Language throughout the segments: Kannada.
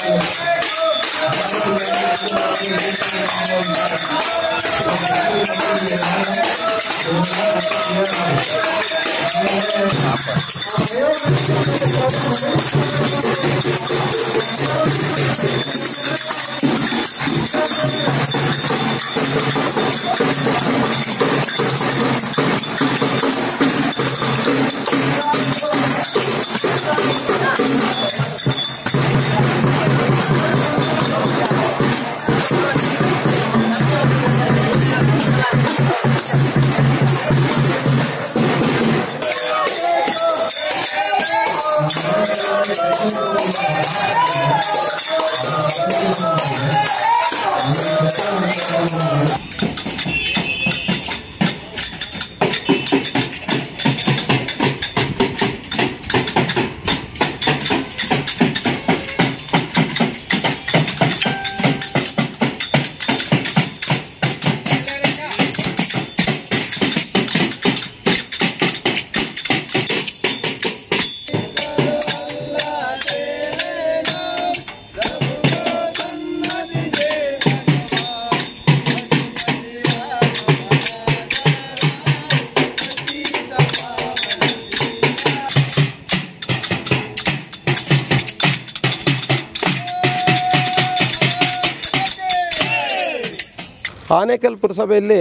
ಆನೇಕಲ್ ಪುರಸಭೆಯಲ್ಲಿ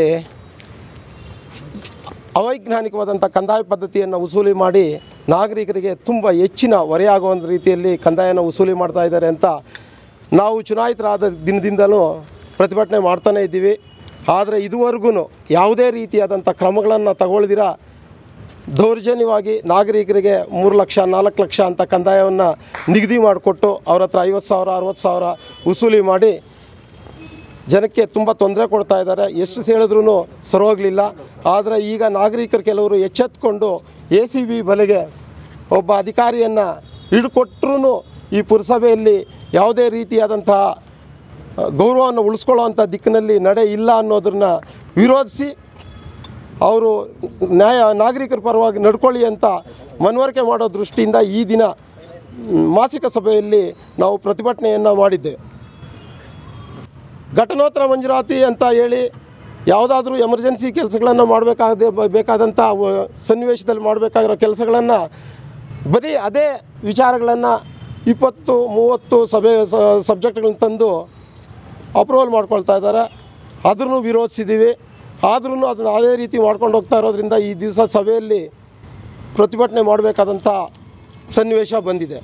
ಅವೈಜ್ಞಾನಿಕವಾದಂಥ ಕಂದಾಯ ಪದ್ಧತಿಯನ್ನು ವಸೂಲಿ ಮಾಡಿ ನಾಗರಿಕರಿಗೆ ತುಂಬ ಹೆಚ್ಚಿನ ಹೊರೆಯಾಗುವಂಥ ರೀತಿಯಲ್ಲಿ ಕಂದಾಯನ ವಸೂಲಿ ಮಾಡ್ತಾ ಇದ್ದಾರೆ ಅಂತ ನಾವು ಚುನಾಯಿತರಾದ ದಿನದಿಂದಲೂ ಪ್ರತಿಭಟನೆ ಮಾಡ್ತಾನೇ ಇದ್ದೀವಿ ಆದರೆ ಇದುವರೆಗೂ ಯಾವುದೇ ರೀತಿಯಾದಂಥ ಕ್ರಮಗಳನ್ನು ತಗೊಳ್ದಿರ ದೌರ್ಜನ್ಯವಾಗಿ ನಾಗರಿಕರಿಗೆ ಮೂರು ಲಕ್ಷ ನಾಲ್ಕು ಲಕ್ಷ ಅಂತ ಕಂದಾಯವನ್ನು ನಿಗದಿ ಮಾಡಿಕೊಟ್ಟು ಅವ್ರ ಹತ್ರ ಐವತ್ತು ಸಾವಿರ ಅರವತ್ತು ಸಾವಿರ ವಸೂಲಿ ಮಾಡಿ ಜನಕ್ಕೆ ತುಂಬ ತೊಂದರೆ ಕೊಡ್ತಾ ಇದ್ದಾರೆ ಎಷ್ಟು ಹೇಳಿದ್ರೂ ಸರೋಗಲಿಲ್ಲ ಆದರೆ ಈಗ ನಾಗರಿಕರು ಕೆಲವರು ಎಚ್ಚೆತ್ಕೊಂಡು ಎ ಸಿ ಬಿ ಬಲೆಗೆ ಒಬ್ಬ ಅಧಿಕಾರಿಯನ್ನು ಹಿಡ್ಕೊಟ್ರೂ ಈ ಪುರಸಭೆಯಲ್ಲಿ ಯಾವುದೇ ರೀತಿಯಾದಂತಹ ಗೌರವವನ್ನು ಉಳಿಸ್ಕೊಳ್ಳೋವಂಥ ದಿಕ್ಕಿನಲ್ಲಿ ನಡೆ ಇಲ್ಲ ಅನ್ನೋದನ್ನ ವಿರೋಧಿಸಿ ಅವರು ನ್ಯಾಯ ನಾಗರಿಕರ ಪರವಾಗಿ ನಡ್ಕೊಳ್ಳಿ ಅಂತ ಮನವರಿಕೆ ಮಾಡೋ ದೃಷ್ಟಿಯಿಂದ ಈ ದಿನ ಮ್, ಮಾಸಿಕ ಸಭೆಯಲ್ಲಿ ನಾವು ಪ್ರತಿಭಟನೆಯನ್ನು ಮಾಡಿದ್ದೇವೆ ಘಟನೋತ್ತರ ಮಂಜೂರಾತಿ ಅಂತ ಹೇಳಿ ಯಾವುದಾದ್ರೂ ಎಮರ್ಜೆನ್ಸಿ ಕೆಲಸಗಳನ್ನು ಮಾಡಬೇಕಾದ ಬೇಕಾದಂಥ ವ- ಸನ್ನಿವೇಶದಲ್ಲಿ ಮಾಡಬೇಕಾಗಿರೋ ಕೆಲಸಗಳನ್ನು ಬರೀ ಅದೇ ವಿಚಾರಗಳನ್ನು ಇಪ್ಪತ್ತು ಮೂವತ್ತು ಸಭೆ ಸಬ್ಜೆಕ್ಟ್ಗಳನ್ನ ತಂದು ಅಪ್ರೂವಲ್ ಮಾಡ್ಕೊಳ್ತಾ ಇದ್ದಾರೆ ಅದನ್ನು ವಿರೋಧಿಸಿದ್ದೀವಿ ಆದ್ರೂ ಅದನ್ನು ಅದೇ ರೀತಿ ಮಾಡ್ಕೊಂಡು ಹೋಗ್ತಾ ಇರೋದ್ರಿಂದ ಈ ದಿವಸ ಸಭೆಯಲ್ಲಿ ಪ್ರತಿಭಟನೆ ಮಾಡಬೇಕಾದಂಥ ಸನ್ನಿವೇಶ ಬಂದಿದೆ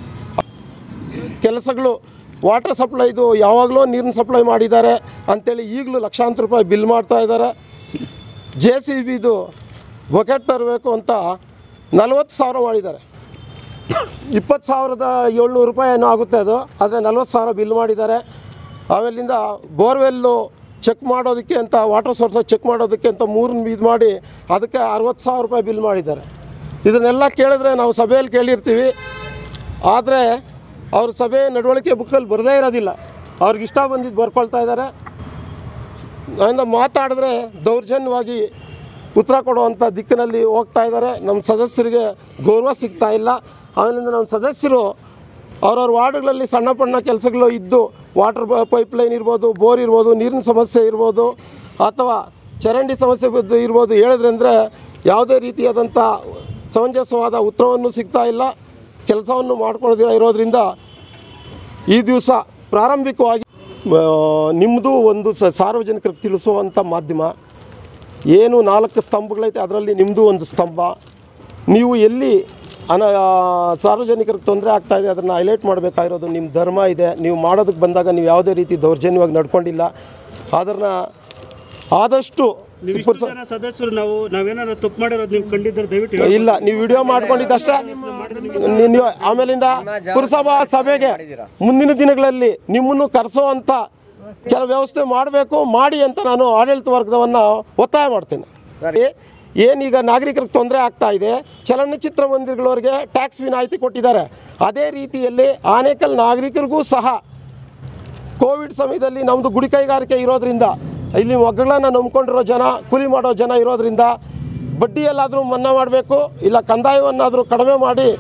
ಕೆಲಸಗಳು ವಾಟರ್ ಸಪ್ಲೈದು ಯಾವಾಗಲೂ ನೀರಿನ ಸಪ್ಲೈ ಮಾಡಿದ್ದಾರೆ ಅಂಥೇಳಿ ಈಗಲೂ ಲಕ್ಷಾಂತರ ರೂಪಾಯಿ ಬಿಲ್ ಮಾಡ್ತಾ ಇದ್ದಾರೆ ಜೆ ಸಿ ಬಿದು ಬಕೆಟ್ ತರಬೇಕು ಅಂತ ನಲ್ವತ್ತು ಸಾವಿರ ಮಾಡಿದ್ದಾರೆ ಇಪ್ಪತ್ತು ಸಾವಿರದ ಏಳ್ನೂರು ರೂಪಾಯಿ ಏನೋ ಆಗುತ್ತೆ ಅದು ಆದರೆ ನಲ್ವತ್ತು ಸಾವಿರ ಬಿಲ್ ಮಾಡಿದ್ದಾರೆ ಆಮೇಲಿಂದ ಬೋರ್ವೆಲ್ಲು ಚೆಕ್ ಮಾಡೋದಕ್ಕೆ ಅಂತ ವಾಟರ್ ಸೋರ್ಸ್ ಚೆಕ್ ಮಾಡೋದಕ್ಕೆ ಅಂತ ಮೂರು ಇದು ಮಾಡಿ ಅದಕ್ಕೆ ಅರವತ್ತು ಸಾವಿರ ರೂಪಾಯಿ ಬಿಲ್ ಮಾಡಿದ್ದಾರೆ ಇದನ್ನೆಲ್ಲ ಕೇಳಿದ್ರೆ ನಾವು ಸಭೆಯಲ್ಲಿ ಕೇಳಿರ್ತೀವಿ ಆದರೆ ಅವ್ರ ಸಭೆ ನಡವಳಿಕೆ ಬುಕ್ಕಲ್ಲಿ ಬರದೇ ಇರೋದಿಲ್ಲ ಅವ್ರಿಗೆ ಇಷ್ಟ ಬಂದಿದ್ದು ಬರ್ಕೊಳ್ತಾ ಇದ್ದಾರೆ ಅದರಿಂದ ಮಾತಾಡಿದ್ರೆ ದೌರ್ಜನ್ಯವಾಗಿ ಉತ್ತರ ಕೊಡುವಂಥ ದಿಕ್ಕಿನಲ್ಲಿ ಹೋಗ್ತಾ ಇದ್ದಾರೆ ನಮ್ಮ ಸದಸ್ಯರಿಗೆ ಗೌರವ ಸಿಗ್ತಾ ಇಲ್ಲ ಆಮೇಲಿಂದ ನಮ್ಮ ಸದಸ್ಯರು ಅವ್ರವ್ರ ವಾರ್ಡ್ಗಳಲ್ಲಿ ಸಣ್ಣ ಪಣ್ಣ ಕೆಲಸಗಳು ಇದ್ದು ವಾಟರ್ ಪೈಪ್ಲೈನ್ ಇರ್ಬೋದು ಬೋರ್ ಇರ್ಬೋದು ನೀರಿನ ಸಮಸ್ಯೆ ಇರ್ಬೋದು ಅಥವಾ ಚರಂಡಿ ಸಮಸ್ಯೆ ಬಿದ್ದು ಇರ್ಬೋದು ಹೇಳಿದ್ರೆ ಅಂದರೆ ಯಾವುದೇ ರೀತಿಯಾದಂಥ ಸಮಂಜಸವಾದ ಉತ್ತರವನ್ನು ಸಿಗ್ತಾ ಇಲ್ಲ ಕೆಲಸವನ್ನು ಮಾಡ್ಕೊಳ್ಳೋದಿಲ್ಲ ಇರೋದ್ರಿಂದ ಈ ದಿವಸ ಪ್ರಾರಂಭಿಕವಾಗಿ ನಿಮ್ಮದು ಒಂದು ಸ ಸಾರ್ವಜನಿಕರಿಗೆ ತಿಳಿಸುವಂಥ ಮಾಧ್ಯಮ ಏನು ನಾಲ್ಕು ಸ್ತಂಭಗಳೈತೆ ಅದರಲ್ಲಿ ನಿಮ್ಮದು ಒಂದು ಸ್ತಂಭ ನೀವು ಎಲ್ಲಿ ಅನ ಸಾರ್ವಜನಿಕರಿಗೆ ತೊಂದರೆ ಆಗ್ತಾ ಇದೆ ಅದನ್ನು ಹೈಲೈಟ್ ಮಾಡಬೇಕಾಗಿರೋದು ನಿಮ್ಮ ಧರ್ಮ ಇದೆ ನೀವು ಮಾಡೋದಕ್ಕೆ ಬಂದಾಗ ನೀವು ಯಾವುದೇ ರೀತಿ ದೌರ್ಜನ್ಯವಾಗಿ ನಡ್ಕೊಂಡಿಲ್ಲ ಅದನ್ನು ಆದಷ್ಟು ನೀವು ಇಷ್ಟು ಜನ ಸದಸ್ಯರು ನಾವು ನಾವೇನಾದ್ರು ತಪ್ಪು ಮಾಡಿರೋದು ನೀವು ಕಂಡಿದ್ದರೆ ದಯವಿಟ್ಟು ಹೇಳಿ. ಇಲ್ಲ ನೀವು ವಿಡಿಯೋ ಮಾಡ್ಕೊಂಡಿದ್ದಷ್ಟೇ ನೀ- ನೀವು ಆಮೇಲಿಂದ ಪುರಸಭಾ ಸಭೆಗೆ ಮುಂದಿನ ದಿನಗಳಲ್ಲಿ ನಿಮ್ಮನ್ನು ಕರೆಸೋ ಅಂತ ಕೆಲ ವ್ಯವಸ್ಥೆ ಮಾಡಬೇಕು ಮಾಡಿ ಅಂತ ನಾನು ಆಡಳಿತ ವರ್ಗದವನ್ನು ಒತ್ತಾಯ ಮಾಡ್ತೇನೆ ಏನೀಗ ನಾಗರಿಕರಿಗೆ ತೊಂದರೆ ಆಗ್ತಾ ಇದೆ ಚಲನಚಿತ್ರ ಮಂದಿರಗಳವರಿಗೆ ಟ್ಯಾಕ್ಸ್ ವಿನಾಯಿತಿ ಕೊಟ್ಟಿದ್ದಾರೆ ಅದೇ ರೀತಿಯಲ್ಲಿ ಆನೇಕಲ್ ನಾಗರಿಕರಿಗೂ ಸಹ ಕೋವಿಡ್ ಸಮಯದಲ್ಲಿ ನಮ್ಮದು ಗುಡಿ ಕೈಗಾರಿಕೆ ಇರೋದ್ರಿಂದ ಇಲ್ಲಿ ಒಗ್ಗಗಳನ್ನ ನಂಬ್ಕೊಂಡಿರೋ ಜನ ಕೂಲಿ ಮಾಡೋ ಜನ ಇರೋದ್ರಿಂದ ಬಡ್ಡಿ ಎಲ್ಲಾದರೂ ಮನ್ನಾ ಮಾಡಬೇಕು ಇಲ್ಲ ಕಂದಾಯವನ್ನಾದರೂ ಕಡಿಮೆ ಮಾಡಿ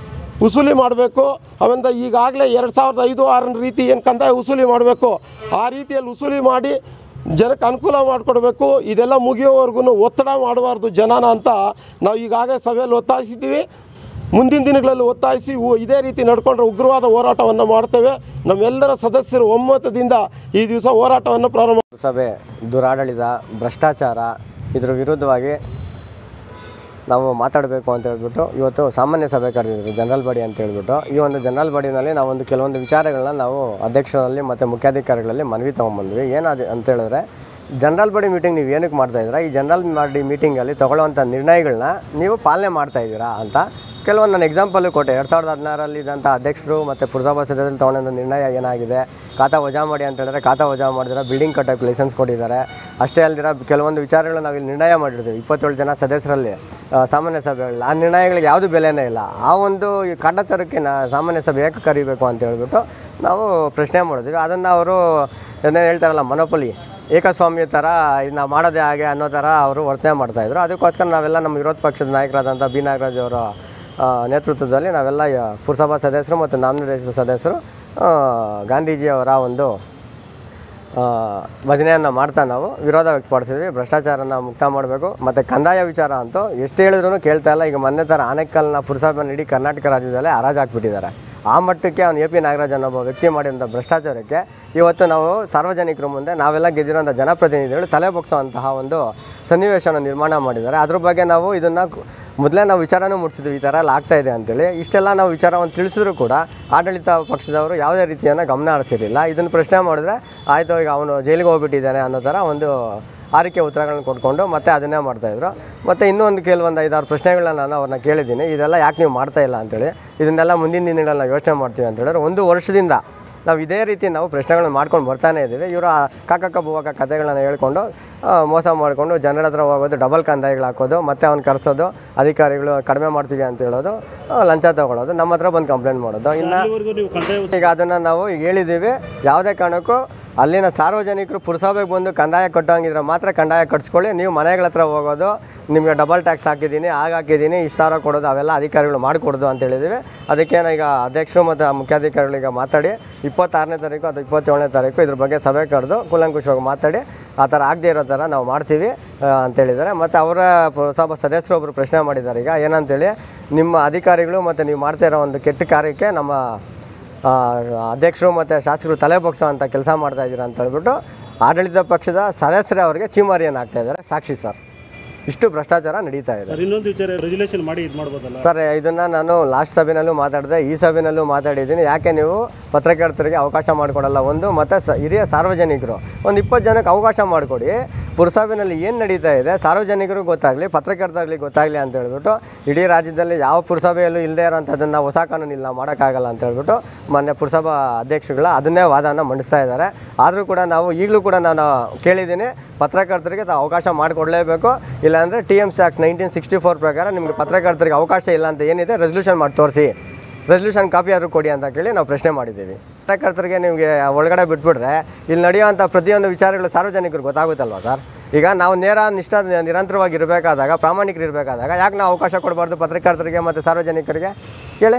ವಸೂಲಿ ಮಾಡಬೇಕು ಅವಿಂದ ಈಗಾಗಲೇ ಎರಡು ಸಾವಿರದ ಐದು ಆರನ ರೀತಿ ಏನು ಕಂದಾಯ ವಸೂಲಿ ಮಾಡಬೇಕು ಆ ರೀತಿಯಲ್ಲಿ ವಸೂಲಿ ಮಾಡಿ ಜನಕ್ಕೆ ಅನುಕೂಲ ಮಾಡಿಕೊಡ್ಬೇಕು ಇದೆಲ್ಲ ಮುಗಿಯೋವರೆಗೂ ಒತ್ತಡ ಮಾಡಬಾರ್ದು ಜನನ ಅಂತ ನಾವು ಈಗಾಗಲೇ ಸಭೆಯಲ್ಲಿ ಒತ್ತಾಯಿಸಿದ್ದೀವಿ ಮುಂದಿನ ದಿನಗಳಲ್ಲಿ ಒತ್ತಾಯಿಸಿ ಉ- ಇದೇ ರೀತಿ ನಡ್ಕೊಂಡ್ರೆ ಉಗ್ರವಾದ ಹೋರಾಟವನ್ನು ಮಾಡ್ತೇವೆ ನಮ್ಮೆಲ್ಲರ ಸದಸ್ಯರು ಒಮ್ಮತದಿಂದ ಈ ದಿವಸ ಹೋರಾಟವನ್ನು ಪ್ರಾರಂಭ ಸಭೆ ದುರಾಡಳಿತ ಭ್ರಷ್ಟಾಚಾರ ಇದ್ರ ವಿರುದ್ಧವಾಗಿ ನಾವು ಮಾತಾಡಬೇಕು ಅಂತ ಹೇಳ್ಬಿಟ್ಟು ಇವತ್ತು ಸಾಮಾನ್ಯ ಸಭೆ ಕರೆದಿದ್ರು ಜನರಲ್ ಬಾಡಿ ಅಂತ ಹೇಳ್ಬಿಟ್ಟು ಈ ಒಂದು ಜನರಲ್ ಬಾಡಿನಲ್ಲಿ ನಾವೊಂದು ಕೆಲವೊಂದು ವಿಚಾರಗಳನ್ನ ನಾವು ಅಧ್ಯಕ್ಷರಲ್ಲಿ ಮತ್ತು ಮುಖ್ಯಾಧಿಕಾರಿಗಳಲ್ಲಿ ಮನವಿ ತೊಗೊಂಬಂದ್ವಿ ಏನಾದ ಅಂತ ಹೇಳಿದ್ರೆ ಜನರಲ್ ಬಾಡಿ ಮೀಟಿಂಗ್ ನೀವು ಏನಕ್ಕೆ ಮಾಡ್ತಾ ಇದ್ದೀರಾ ಈ ಜನರಲ್ ಬಾಡಿ ಮೀಟಿಂಗಲ್ಲಿ ತೊಗೊಳ್ಳೋವಂಥ ನಿರ್ಣಯಗಳನ್ನ ನೀವು ಪಾಲನೆ ಮಾಡ್ತಾ ಇದ್ದೀರಾ ಅಂತ ಕೆಲವೊಂದು ನಾನು ಎಕ್ಸಾಂಪಲ್ ಕೊಟ್ಟೆ ಎರಡು ಸಾವಿರದ ಹದಿನಾರಲ್ಲಿ ಇದ್ದಂಥ ಅಧ್ಯಕ್ಷರು ಮತ್ತು ಪುರಸಭಾ ಸದಸ್ಯರು ತೊಗೊಂಡ ನಿರ್ಣಯ ಏನಾಗಿದೆ ಖಾತಾ ವಜಾ ಮಾಡಿ ಅಂತ ಹೇಳಿದ್ರೆ ಖಾತಾ ವಜಾ ಮಾಡಿದ್ರೆ ಬಿಲ್ಡಿಂಗ್ ಕಟ್ಟೋಕ್ಕೆ ಲೈಸೆನ್ಸ್ ಕೊಟ್ಟಿದ್ದಾರೆ ಅಷ್ಟೇ ಅಲ್ದಿರ ಕೆಲವೊಂದು ವಿಚಾರಗಳು ನಾವು ಇಲ್ಲಿ ನಿರ್ಣಯ ಮಾಡಿರ್ತೀವಿ ಇಪ್ಪತ್ತೇಳು ಜನ ಸದಸ್ಯರಲ್ಲಿ ಆ, ಸಾಮಾನ್ಯ ಸಭೆಗಳಲ್ಲಿ ಆ ನಿರ್ಣಯಗಳಿಗೆ ಯಾವುದು ಬೆಲೆನೇ ಇಲ್ಲ ಆ ಒಂದು ಈ ಕಾಟಾಚಾರಕ್ಕೆ ನಾ ಸಾಮಾನ್ಯ ಸಭೆ ಏಕೆ ಕರಿಬೇಕು ಅಂತ ಹೇಳ್ಬಿಟ್ಟು ನಾವು ಪ್ರಶ್ನೆ ಮಾಡಿದ್ವಿ ಅದನ್ನು ಅವರು ಏನೇನು ಹೇಳ್ತಾರಲ್ಲ ಮನೋಪಲಿ ಏಕಸ್ವಾಮ್ಯ ಥರ ಇದು ನಾವು ಮಾಡೋದೇ ಹಾಗೆ ಅನ್ನೋ ಥರ ಅವರು ವರ್ತನೆ ಮಾಡ್ತಾಯಿದ್ರು ಅದಕ್ಕೋಸ್ಕರ ನಾವೆಲ್ಲ ನಮ್ಮ ವಿರೋಧ ಪಕ್ಷದ ನಾಯಕರಾದಂಥ ಬಿ ನಾಗರಾಜ್ ಅವರ ಆ, ನೇತೃತ್ವದಲ್ಲಿ ನಾವೆಲ್ಲ ಯ- ಪುರಸಭಾ ಸದಸ್ಯರು ಮತ್ತು ನಾಮಿನೇಟೆಡ್ ಸದಸ್ಯರು ಆ, ಗಾಂಧೀಜಿಯವರ ಒಂದು ಆ, ಭಜನೆಯನ್ನು ಮಾಡ್ತಾ ನಾವು ವಿರೋಧ ವ್ಯಕ್ತಪಡಿಸಿದ್ವಿ ಭ್ರಷ್ಟಾಚಾರನ ಮುಕ್ತ ಮಾಡಬೇಕು ಮತ್ತು ಕಂದಾಯ ವಿಚಾರ ಅಂತೂ ಎಷ್ಟು ಹೇಳಿದ್ರು ಕೇಳ್ತಾ ಇಲ್ಲ ಈಗ ಮೊನ್ನೆ ಥರ ಆನೆಕಲ್ನ ಪುರಸಭೆ ಇಡೀ ಕರ್ನಾಟಕ ರಾಜ್ಯದಲ್ಲೇ ಹರಾಜು ಹಾಕ್ಬಿಟ್ಟಿದ್ದಾರೆ ಆ ಮಟ್ಟಕ್ಕೆ ಅವ್ನು ಎ ಪಿ ನಾಗರಾಜ್ ಅನ್ನೋ ಒಬ್ಬ ವ್ಯಕ್ತಿ ಮಾಡಿದಂಥ ಭ್ರಷ್ಟಾಚಾರಕ್ಕೆ ಇವತ್ತು ನಾವು ಸಾರ್ವಜನಿಕರ ಮುಂದೆ ನಾವೆಲ್ಲ ಗೆದ್ದಿರೋಂಥ ಜನಪ್ರತಿನಿಧಿಗಳು ತಲೆ ಬಗ್ಸೋವಂತಹ ಒಂದು ಸನ್ನಿವೇಶವನ್ನು ನಿರ್ಮಾಣ ಮಾಡಿದ್ದಾರೆ ಅದ್ರ ಬಗ್ಗೆ ನಾವು ಇದನ್ನು ಮೊದಲೇ ನಾವು ವಿಚಾರನೂ ಮುಟ್ಟಿಸಿದ್ವಿ ಈ ಥರ ಎಲ್ಲ ಆಗ್ತಾ ಇದೆ ಅಂತೇಳಿ ಇಷ್ಟೆಲ್ಲ ನಾವು ವಿಚಾರವನ್ನು ತಿಳಿಸಿದ್ರು ಕೂಡ ಆಡಳಿತ ಪಕ್ಷದವರು ಯಾವುದೇ ರೀತಿಯನ್ನು ಗಮನ ಹರಿಸಿರಲಿಲ್ಲ ಇದನ್ನು ಪ್ರಶ್ನೆ ಮಾಡಿದ್ರೆ ಆಯಿತು ಈಗ ಅವನು ಜೈಲಿಗೆ ಹೋಗ್ಬಿಟ್ಟಿದ್ದಾನೆ ಅನ್ನೋ ಥರ ಒಂದು ಆರಿಕೆ ಉತ್ತರಗಳನ್ನ ಕೊಟ್ಕೊಂಡು ಮತ್ತೆ ಅದನ್ನೇ ಮಾಡ್ತಾಯಿದ್ರು ಮತ್ತು ಇನ್ನೂ ಒಂದು ಕೆಲವೊಂದು ಐದಾರು ಪ್ರಶ್ನೆಗಳನ್ನ ನಾನು ಅವ್ರನ್ನ ಕೇಳಿದ್ದೀನಿ ಇದೆಲ್ಲ ಯಾಕೆ ನೀವು ಮಾಡ್ತಾ ಇಲ್ಲ ಅಂತೇಳಿ ಇದನ್ನೆಲ್ಲ ಮುಂದಿನ ದಿನಗಳಲ್ಲಿ ನಾವು ಯೋಚನೆ ಮಾಡ್ತೀವಿ ಅಂತ ಹೇಳಿದ್ರೆ ಒಂದು ವರ್ಷದಿಂದ ನಾವು ಇದೇ ರೀತಿ ನಾವು ಪ್ರಶ್ನೆಗಳನ್ನ ಮಾಡ್ಕೊಂಡು ಬರ್ತಾನೆ ಇದ್ದೀವಿ ಇವರು ಆ ಕಾಕಕ್ಕ ಬುವಕ ಕಥೆಗಳನ್ನ ಹೇಳ್ಕೊಂಡು ಆ, ಮೋಸ ಮಾಡಿಕೊಂಡು ಜನರ ಹತ್ರ ಹೋಗೋದು ಡಬಲ್ ಕಂದಾಯಗಳು ಹಾಕೋದು ಮತ್ತೆ ಅವ್ನು ಕರೆಸೋದು ಅಧಿಕಾರಿಗಳು ಕಡಿಮೆ ಮಾಡ್ತೀವಿ ಅಂತ ಹೇಳೋದು ಆ, ಲಂಚ ತಗೊಳ್ಳೋದು ನಮ್ಮ ಹತ್ರ ಬಂದು ಕಂಪ್ಲೇಂಟ್ ಮಾಡೋದು ಇನ್ನು ಅಲ್ಲಿವರೆಗೂ ನೀವು ಕಂದಾಯ ವಸೂಲಿ ಈಗ ಅದನ್ನು ನಾವು ಈಗ ಹೇಳಿದ್ದೀವಿ ಯಾವುದೇ ಕಾರಣಕ್ಕೂ ಅಲ್ಲಿನ ಸಾರ್ವಜನಿಕರು ಪುರಸಭೆಗೆ ಬಂದು ಕಂದಾಯ ಕಟ್ಟೋಂಗಿದ್ರೆ ಮಾತ್ರ ಕಂದಾಯ ಕಟ್ಸ್ಕೊಳ್ಳಿ ನೀವು ಮನೆಗಳ ಹತ್ರ ಹೋಗೋದು ನಿಮಗೆ ಡಬಲ್ ಟ್ಯಾಕ್ಸ್ ಹಾಕಿದ್ದೀನಿ ಆಗ ಹಾಕಿದ್ದೀನಿ ಇಷ್ಟು ಸಾವಿರ ಕೊಡೋದು ಅವೆಲ್ಲ ಅಧಿಕಾರಿಗಳು ಮಾಡಿಕೊಡೋದು ಅಂತ ಹೇಳಿದ್ದೀವಿ ಅದಕ್ಕೆ ಈಗ ಅಧ್ಯಕ್ಷರು ಮತ್ತು ಮುಖ್ಯಾಧಿಕಾರಿಗಳಿಗೆ ಮಾತಾಡಿ ಇಪ್ಪತ್ತಾರನೇ ತಾರೀಕು ಅಥವಾ ಇಪ್ಪತ್ತೇಳನೇ ತಾರೀಕು ಇದ್ರ ಬಗ್ಗೆ ಸಭೆ ಕರೆದು ಕೂಲಂಕುಷವಾಗಿ ಮಾತಾಡಿ ಆ ಥರ ಆಗದೆ ಇರೋ ಥರ ನಾವು ಮಾಡ್ತೀವಿ ಆ, ಅಂತ ಹೇಳಿದ್ದಾರೆ ಮತ್ತು ಅವರ ಪುರಸಭಾ ಸದಸ್ಯರು ಒಬ್ಬರು ಪ್ರಶ್ನೆ ಮಾಡಿದ್ದಾರೆ ಈಗ ಏನಂತೇಳಿ ನಿಮ್ಮ ಅಧಿಕಾರಿಗಳು ಮತ್ತು ನೀವು ಮಾಡ್ತಾ ಇರೋ ಒಂದು ಕೆಟ್ಟ ಕಾರ್ಯಕ್ಕೆ ನಮ್ಮ ಆ, ಅಧ್ಯಕ್ಷರು ಮತ್ತು ಶಾಸಕರು ತಲೆ ಬಗ್ಸೋ ಅಂತ ಕೆಲಸ ಮಾಡ್ತಾ ಇದ್ದೀರಾ ಅಂತ ಹೇಳ್ಬಿಟ್ಟು ಆಡಳಿತ ಪಕ್ಷದ ಸದಸ್ಯರೇ ಅವರಿಗೆ ಚೀಮಾರಿಯನ್ನು ಹಾಕ್ತಾ ಇದ್ದಾರೆ ಸಾಕ್ಷಿ ಸರ್ ಇಷ್ಟು ಭ್ರಷ್ಟಾಚಾರ ನಡೀತಾ ಇದೆ ಸರ್ ಇನ್ನೊಂದು ವಿಚಾರ ರೆಗ್ಯುಲೇಷನ್ ಮಾಡಿ ಇದು ಮಾಡ್ಬೋದಲ್ಲ ಸರ್ ಇದನ್ನು ನಾನು ಲಾಸ್ಟ್ ಸಭೆನಲ್ಲೂ ಮಾತಾಡಿದೆ ಈ ಸಭೆನಲ್ಲೂ ಮಾತಾಡಿದ್ದೀನಿ ಯಾಕೆ ನೀವು ಪತ್ರಕರ್ತರಿಗೆ ಅವಕಾಶ ಮಾಡಿಕೊಡಲ್ಲ ಒಂದು ಮತ್ತು ಸ ಹಿರಿಯ ಸಾರ್ವಜನಿಕರು ಒಂದು ಇಪ್ಪತ್ತು ಜನಕ್ಕೆ ಅವಕಾಶ ಮಾಡಿಕೊಡಿ ಪುರಸಭೆಯಲ್ಲಿ ಏನು ನಡೀತಾ ಇದೆ ಸಾರ್ವಜನಿಕರು ಗೊತ್ತಾಗಲಿ ಪತ್ರಕರ್ತರಿಗೆ ಗೊತ್ತಾಗಲಿ ಅಂತ ಹೇಳ್ಬಿಟ್ಟು ಇಡೀ ರಾಜ್ಯದಲ್ಲಿ ಯಾವ ಪುರಸಭೆಯಲ್ಲೂ ಇಲ್ಲದೇ ಇರೋಂಥದ್ದನ್ನು ಹೊಸ ಕಾನೂನು ಇಲ್ಲ ಮಾಡೋಕ್ಕಾಗಲ್ಲ ಅಂತ ಹೇಳ್ಬಿಟ್ಟು ಮೊನ್ನೆ ಪುರಸಭಾ ಅಧ್ಯಕ್ಷರುಗಳ ಅದನ್ನೇ ವಾದನ ಮಂಡಿಸ್ತಾ ಇದ್ದಾರೆ ಆದರೂ ಕೂಡ ನಾವು ಈಗಲೂ ಕೂಡ ನಾನು ಕೇಳಿದ್ದೀನಿ ಪತ್ರಕರ್ತರಿಗೆ ತಾವು ಅವಕಾಶ ಮಾಡಿಕೊಡ್ಲೇಬೇಕು ಇಲ್ಲಾಂದರೆ ಟಿ ಎಮ್ ಸ್ಯಾಕ್ಸ್ ನೈನ್ಟೀನ್ ಸಿಕ್ಸ್ಟಿ ಫೋರ್ ಪ್ರಕಾರ ನಿಮಗೆ ಪತ್ರಕರ್ತರಿಗೆ ಅವಕಾಶ ಇಲ್ಲ ಅಂತ ಏನಿದೆ ರೆಸಲ್ಯೂಷನ್ ಮಾಡಿ ತೋರಿಸಿ ರೆಸಲ್ಯೂಷನ್ ಕಾಪಿ ಆದರೂ ಕೊಡಿ ಅಂತ ಕೇಳಿ ನಾವು ಪ್ರಶ್ನೆ ಮಾಡಿದ್ದೀವಿ ಪತ್ರಕರ್ತರಿಗೆ ನಿಮಗೆ ಒಳಗಡೆ ಬಿಟ್ಬಿಟ್ರೆ ಇಲ್ಲಿ ನಡೆಯುವಂಥ ಪ್ರತಿಯೊಂದು ವಿಚಾರಗಳು ಸಾರ್ವಜನಿಕರಿಗೆ ಗೊತ್ತಾಗುತ್ತಲ್ವ ಸರ್ ಈಗ ನಾವು ನೇರ ನಿಷ್ಠ ನಿರಂತರವಾಗಿ ಇರಬೇಕಾದಾಗ ಪ್ರಾಮಾಣಿಕರು ಇರಬೇಕಾದಾಗ ಯಾಕೆ ನಾವು ಅವಕಾಶ ಕೊಡಬಾರ್ದು ಪತ್ರಕರ್ತರಿಗೆ ಮತ್ತು ಸಾರ್ವಜನಿಕರಿಗೆ ಕೇಳಿ